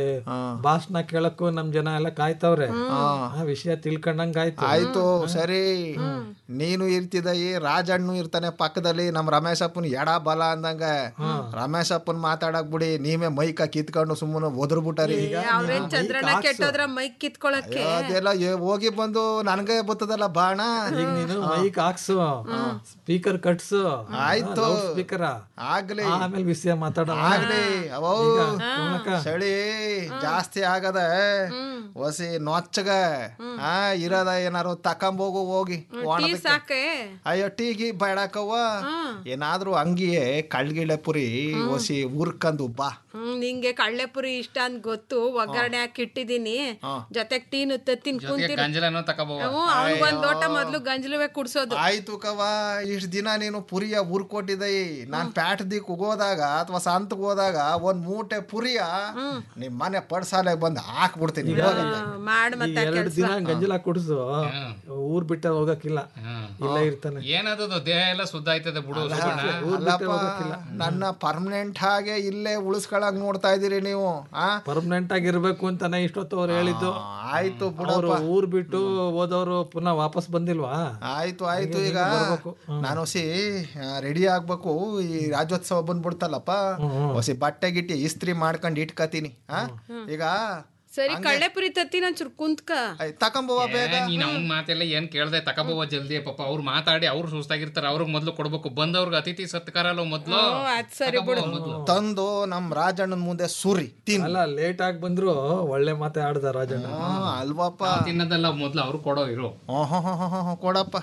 ಭಾಷಣ ಕೇಳಕ್ಕೂ ನಮ್ ಜನ ಎಲ್ಲ ಕಾಯ್ತವ್ರೆ ಆ ವಿಷಯ ತಿಳ್ಕೊಂಡಂಗ ಆಯ್ತು ಆಯ್ತು ಸರಿ ನೀನು ಇರ್ತಿದ ಈ ರಾಜಣ್ಣು ಇರ್ತಾನೆ ಪಕ್ಕದಲ್ಲಿ ನಮ್ ರಮೇಶಪ್ಪನ್ ಎಡ ಬಲ ಅಂದಂಗ ರಮೇಶಪ್ಪನ್ ಮಾತಾಡಕ್ ಬಿಡಿ ನೀವೇ ಮೈಕ ಕಿತ್ಕೊಂಡು ಸುಮ್ಮನೆ ಒದರ್ಬಿಟ್ಟಾರಿ ಅವ್ರೇನ್ ಚಂದ್ರನ ಕೆಟ್ಟೋದ್ರ ಮೈಕ್ ಕಿತ್ಕೊಳಕ್ಕೆ ಅದೆಲ್ಲ ಏ- ಹೋಗಿ ಬಂದು ನನ್ಗೆ ಬರ್ತದಲ್ಲ ಬಾಣ ಈಗ ನೀನು ಮೈಕ್ ಹಾಕ್ಸು ಸ್ಪೀಕರ್ ಕಟ್ಸು ಆಯ್ತು. ಸ್ಪೀಕರ್ ಆಗ್ಲಿ ಆಮೇಲೆ ವಿಷಯ ಮಾತಾಡ ಆಗ್ಲಿ ಅವೋ ಈಗ ಕಮಲಕ್ಕ. ಚಳಿ ಜಾಸ್ತಿ ಆಗದ ಹೊಸಿ ನೊಚ್ಚಗ ಆ ಇರದ ಏನಾರು ತಕೊಂಬೋಗು ಹೋಗಿ ಟೀ ಒಣದಕ್ಕೆ. ಸಾಕೆ ಅಯ್ಯೋ ಟೀಗಿ ಬೇಡಕ್ಕವ್ವ ಏನಾದ್ರೂ ಹಂಗಿಯೇ ಕಳ್ಗಿಳೆ ಪುರಿ ಹೊಸಿ ಉರ್ಕಂದು ಬಾ ಹ್ಮ್ ನಿಂಗೆ ಕಳ್ಳೆಪುರಿ ಇಷ್ಟ ಅಂತ ಗೊತ್ತು ಒಗ್ಗರಣೆ ಹಾಕಿ ಇಟ್ಟಿದೀನಿ ಜೊತೆಗ್ ಟೀನು ತತ್ತಿನ್ ಜೊತೆಗೆ ಕುಂತಿರ್ ಗಂಜಲನೂ ತಗೋಬೋ ಹ್ಞೂ ಅವ್ನಿಗೊಂದ್ ಲೋಟ ಮೊದ್ಲು ಗಂಜಲುವೆ ಕುಡ್ಸೋದು ಆಯ್ತು ಕವ ಇಷ್ಟ ದಿನ ನೀನು ಪುರಿಯ ಉರ್ಕೊಟ್ಟಿದೈ ನಾನ್ ಪ್ಯಾಟ್ ದಿಕ್ ಹೋದಾಗ ಅಥವಾ ಸಂತಕ್ ಹೋದಾಗ ಒಂದ್ ಮೂಟೆ ಪುರಿಯ ನಿಮ್ ಮನೆ ಪಡ್ಸಾಲೆ ಬಂದ್ ಹಾಕ್ಬಿಡ್ತೀನಿ ಇವಾಗಂತೆ. ಮಾಡ್ ಈಗ ಮತ್ತೆ ಎರಡು ದಿನ ಗಂಜಲ ಕುಡಿಸು ಊರ್ ಬಿಟ್ಟ ಹೋಗಕ್ಕಿಲ್ಲ ಇಲ್ಲ ಇರ್ತಾನೆ ಏನದು ದೇಹ ಎಲ್ಲ ಶುದ್ಧ ಆಯ್ತದೆ ಬಿಡು ಸುಬ್ಬಣ್ಣ ಅಲ್ಲಪ್ಪ ನನ್ನ ಪರ್ಮನೆಂಟ್ ಹಾಗೆ ಇಲ್ಲೇ ಉಳಿಸ್ಕೊಳಕ್ ನೋಡ್ತಾ ಇದೀರಿ ನೀವು ಆ ಪರ್ಮನೆಂಟ್ ಆಗಿರ್ಬೇಕು ಅಂತಾನೆ ಇಷ್ಟೊತ್ತು ಅವ್ರು ಹೇಳಿದ್ದು ಆಯ್ತು ಅವ್ರು ಬಿಡಪ್ಪ ಊರ್ ಬಿಟ್ಟು ಹೋದವ್ರು ಪುನಃ ವಾಪಸ್ ಬಂದಿಲ್ವಾ ಆಯ್ತು ಆಯ್ತು ಹಂಗೆ ಈಗ ನೀನು ಬರ್ಬೇಕು. ನಾನು ಹೊಸಿ ರೆಡಿ ಆಗ್ಬೇಕು ಈ ರಾಜ್ಯೋತ್ಸವ ಬಂದ್ಬಿಡ್ತಲ್ಲಪ್ಪ ಹೊಸಿ ಬಟ್ಟೆ ಗಿಟ್ಟಿ ಇಸ್ತ್ರಿ ಮಾಡ್ಕೊಂಡು ಇಟ್ಕತೀನಿ ಆ ಈಗ ಸರಿ ಕಳ್ಳೆಪುರಿ ತತ್ತಿ ಒಂಚೂರು ಕುಂತ್ಕ ತಕೊಂಬವ ಬೇಗ ಏ, ನೀನ್ ಅವ್ನ ಮಾತೆಲ್ಲ ಏನ್ ಕೇಳ್ದೆ ತಗೋಬೋವ ಜಲ್ದಿ ಪಾಪ ಅವ್ರು ಮಾತಾಡಿ ಅವ್ರು ಸುಸ್ತಾಗಿರ್ತಾರ ಅವ್ರಿಗೆ ಮೊದ್ಲು ಕೊಡ್ಬೇಕು ಬಂದವ್ರಿಗೆ ಅತಿಥಿ ಸತ್ಕಾರ ಅಲ್ಲ ಮೊದ್ಲು ಅದ್ ಸರಿ ಬಿಡು ಮೊದ್ಲು ತಂದು ನಮ್ ರಾಜಣ್ಣನ ಮುಂದೆ ಸುರಿ ತಿನ್ ಅಲ್ಲ ಲೇಟ್ ಆಗಿ ಬಂದ್ರು ಒಳ್ಳೆ ಮಾತೆ ಆಡ್ದ ರಾಜಣ್ಣ ಅಲ್ವಪ್ಪ ನಾವ್ ತಿನ್ನೋದಲ್ಲ ಮೊದ್ಲು ಅವ್ರು ಕೊಡೋ ಇರು ಹ್ಮ್, ಹ್ಮ್, ಹ್ಮ್, ಹ್ಮ್, ಹ್ಮ್, ಕೊಡಪ್ಪ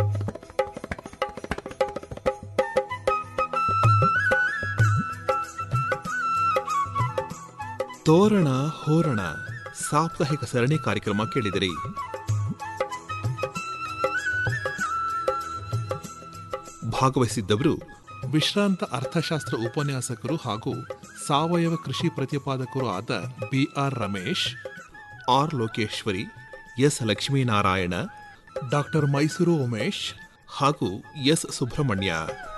ತೋರಣ ಹೋರಣ ಸಾಪ್ತಾಹಿಕ ಸರಣಿ ಕಾರ್ಯಕ್ರಮ ಕೇಳಿದಿರಿ ಭಾಗವಹಿಸಿದ್ದವರು ವಿಶ್ರಾಂತ ಅರ್ಥಶಾಸ್ತ್ರ ಉಪನ್ಯಾಸಕರು ಹಾಗೂ ಸಾವಯವ ಕೃಷಿ ಪ್ರತಿಪಾದಕರು ಆದ BR Ramesh R Lokeshwari S Lakshminarayana doctor Mysuru Umesh ಹಾಗೂ ಎಸ್ ಸುಬ್ರಹ್ಮಣ್ಯ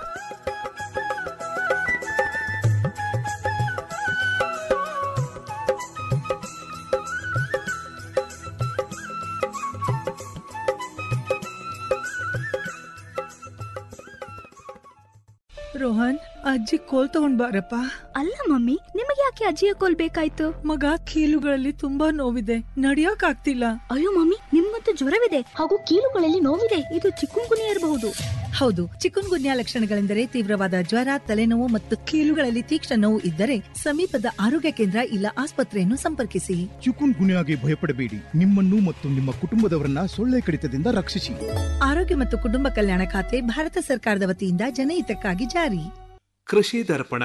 ರೋಹನ್ ಅಜ್ಜಿ ಕೋಲ್ ತಗೊಂಡ್ ಬಾರಪ್ಪ ಅಲ್ಲ ಮಮ್ಮಿ ನಿಮಗೆ ಯಾಕೆ ಅಜ್ಜಿಯ ಕೋಲ್ ಬೇಕಾಯ್ತು ಮಗ ಕೀಲುಗಳಲ್ಲಿ ತುಂಬಾ ನೋವಿದೆ ನಡಿಯೋಕ್ ಆಗ್ತಿಲ್ಲ ಅಯ್ಯೋ ಮಮ್ಮಿ ನಿಮ್ಗಂತೂ ಜ್ವರವಿದೆ ಹಾಗೂ ಕೀಲುಗಳಲ್ಲಿ ನೋವಿದೆ ಇದು ಚಿಕ್ಕುಂಗುನಿ ಇರಬಹುದು ಹೌದು ಚಿಕುನ್ ಗುನ್ಯಾ ಲಕ್ಷಣಗಳೆಂದರೆ ತೀವ್ರವಾದ ಜ್ವರ ತಲೆನೋವು ಮತ್ತು ಕೀಲುಗಳಲ್ಲಿ ತೀಕ್ಷ್ಣ ನೋವು ಇದ್ದರೆ ಸಮೀಪದ ಆರೋಗ್ಯ ಕೇಂದ್ರ ಇಲ್ಲ ಆಸ್ಪತ್ರೆಯನ್ನು ಸಂಪರ್ಕಿಸಿ ಚಿಕುನ್ ಗುನ್ಯಾಗೆ ಭಯಪಡಬೇಡಿ ನಿಮ್ಮನ್ನು ಮತ್ತು ನಿಮ್ಮ ಕುಟುಂಬದವರನ್ನ ಸೊಳ್ಳೆ ಕಡಿತದಿಂದ ರಕ್ಷಿಸಿ ಆರೋಗ್ಯ ಮತ್ತು ಕುಟುಂಬ ಕಲ್ಯಾಣ ಖಾತೆ ಭಾರತ ಸರ್ಕಾರದ ವತಿಯಿಂದ ಜನಹಿತಕ್ಕಾಗಿ ಜಾರಿ ಕೃಷಿ ದರ್ಪಣ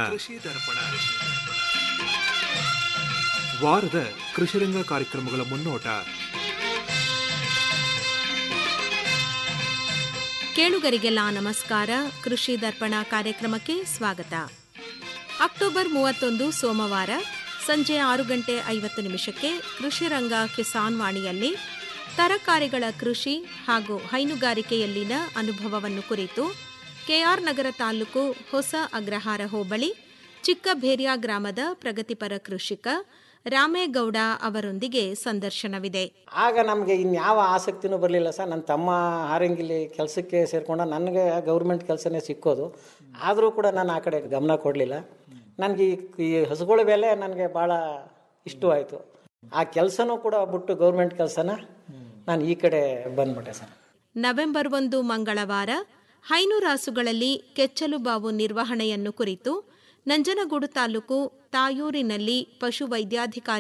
ವಾರದ ಕೃಷಿರಂಗ ಕಾರ್ಯಕ್ರಮಗಳ ಮುನ್ನೋಟ ಕೇಳುಗರಿಗೆಲ್ಲ ನಮಸ್ಕಾರ ಕೃಷಿ ದರ್ಪಣ ಕಾರ್ಯಕ್ರಮಕ್ಕೆ ಸ್ವಾಗತ ಅಕ್ಟೋಬರ್ ಮೂವತ್ತೊಂದು ಸೋಮವಾರ ಸಂಜೆ ಆರು ಗಂಟೆ ಐವತ್ತು ನಿಮಿಷಕ್ಕೆ ಕೃಷಿ ರಂಗ ಕಿಸಾನ್ ವಾಣಿಯಲ್ಲಿ ತರಕಾರಿಗಳ ಕೃಷಿ ಹಾಗೂ ಹೈನುಗಾರಿಕೆಯಲ್ಲಿನ ಅನುಭವವನ್ನು ಕುರಿತು ಕೆಆರ್ ನಗರ ತಾಲೂಕು ಹೊಸ ಅಗ್ರಹಾರ ಹೋಬಳಿ ಚಿಕ್ಕಭೇರ್ಯ ಗ್ರಾಮದ ಪ್ರಗತಿಪರ ಕೃಷಿಕ ರಾಮೇಗೌಡ ಅವರೊಂದಿಗೆ ಸಂದರ್ಶನವಿದೆ ಆಗ ನಮಗೆ ಇನ್ಯಾವ ಆಸಕ್ತಿನೂ ಬರಲಿಲ್ಲ ಸರ್ ನನ್ನ ತಮ್ಮ ಹಾರಂಗಿಲಿ ಕೆಲಸಕ್ಕೆ ಸೇರಿಕೊಂಡ ನನಗೆ ಗೌರ್ಮೆಂಟ್ ಕೆಲಸನೇ ಸಿಕ್ಕೋದು ಆದರೂ ಕೂಡ ನಾನು ಆ ಕಡೆ ಗಮನ ಕೊಡಲಿಲ್ಲ ನನಗೆ ಈ ಈ ಹಸುಗಳ ಬೆಲೆ ನನಗೆ ಭಾಳ ಇಷ್ಟವಾಯಿತು ಆ ಕೆಲಸನೂ ಕೂಡ ಬಿಟ್ಟು ಗೌರ್ಮೆಂಟ್ ಕೆಲಸನ ನಾನು ಈ ಕಡೆ ಬಂದ್ಬಿಟ್ಟೆ ಸರ್ ನವೆಂಬರ್ ಒಂದು ಮಂಗಳವಾರ ಹೈನುರಾಸುಗಳಲ್ಲಿ ಕೆಚ್ಚಲುಬಾವು ನಿರ್ವಹಣೆಯನ್ನು ಕುರಿತು ನಂಜನಗೂಡು ತಾಲೂಕು ತಾಯೂರಿನಲ್ಲಿ ಪಶು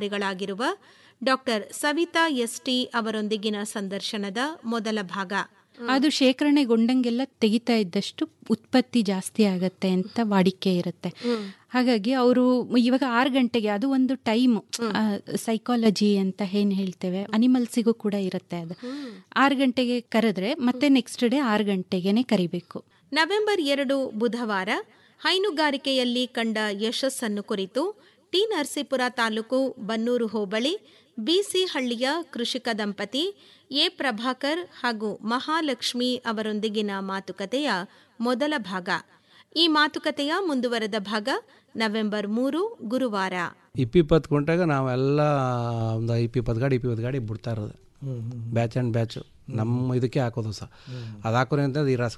ವೈದ್ಯಾಧಿಕಾರಿಗಳಾಗಿರುವ ಡಾಕ್ಟರ್ ಸವಿತಾ ಎಸ್ಟಿ ಅವರೊಂದಿಗಿನ ಸಂದರ್ಶನದ ಮೊದಲ ಭಾಗ ಅದು ಶೇಖರಣೆಗೊಂಡಂಗೆಲ್ಲ ತೆಗಿತಾ ಇದ್ದಷ್ಟು ಉತ್ಪತ್ತಿ ಜಾಸ್ತಿ ಆಗತ್ತೆ ಅಂತ ವಾಡಿಕೆ ಇರುತ್ತೆ ಹಾಗಾಗಿ ಅವರು ಇವಾಗ ಆರು ಗಂಟೆಗೆ ಅದು ಒಂದು ಟೈಮ್ ಸೈಕಾಲಜಿ ಅಂತ ಏನ್ ಹೇಳ್ತೇವೆ ಅನಿಮಲ್ಸಿಗೂ ಕೂಡ ಇರುತ್ತೆ ಅದು ಆರು ಗಂಟೆಗೆ ಕರೆದ್ರೆ ಮತ್ತೆ ನೆಕ್ಸ್ಟ್ ಡೇ ಆರು ಗಂಟೆಗೆನೆ ಕರಿಬೇಕು ನವೆಂಬರ್ ಎರಡು ಬುಧವಾರ ಹೈನುಗಾರಿಕೆಯಲ್ಲಿ ಕಂಡ ಯಶಸ್ಸನ್ನು ಕುರಿತು ಟಿ ನರಸೀಪುರ ತಾಲೂಕು ಬನ್ನೂರು ಹೋಬಳಿ ಬಿಸಿ ಹಳ್ಳಿಯ ಕೃಷಿಕ ದಂಪತಿ ಎ ಪ್ರಭಾಕರ್ ಹಾಗೂ ಮಹಾಲಕ್ಷ್ಮಿ ಅವರೊಂದಿಗಿನ ಮಾತುಕತೆಯ ಮೊದಲ ಭಾಗ ಈ ಮಾತುಕತೆಯ ಮುಂದುವರೆದ ಭಾಗ ನವೆಂಬರ್ ಮೂರು ಗುರುವಾರ ಇಪ್ಪಿಪ್ಪತ್ತು ಕುಂಟಾಗ ನಾವೆಲ್ಲ ಒಂದು ಇಪ್ಪಿಪ್ಪತ್ತು ಗಾಡಿ ಇಪ್ಪಿಪ್ಪತ್ತು ಗಾಡಿ ಬಿಡ್ತಾ ಇರೋದು ಬ್ಯಾಚ್ ಆ್ಯಂಡ್ ಬ್ಯಾಚು ನಮ್ಮ ಇದಕ್ಕೆ ಹಾಕೋದು ಸಹ ಅದು ಹಾಕೋದ್ರಿಂದ ಈ ರಸ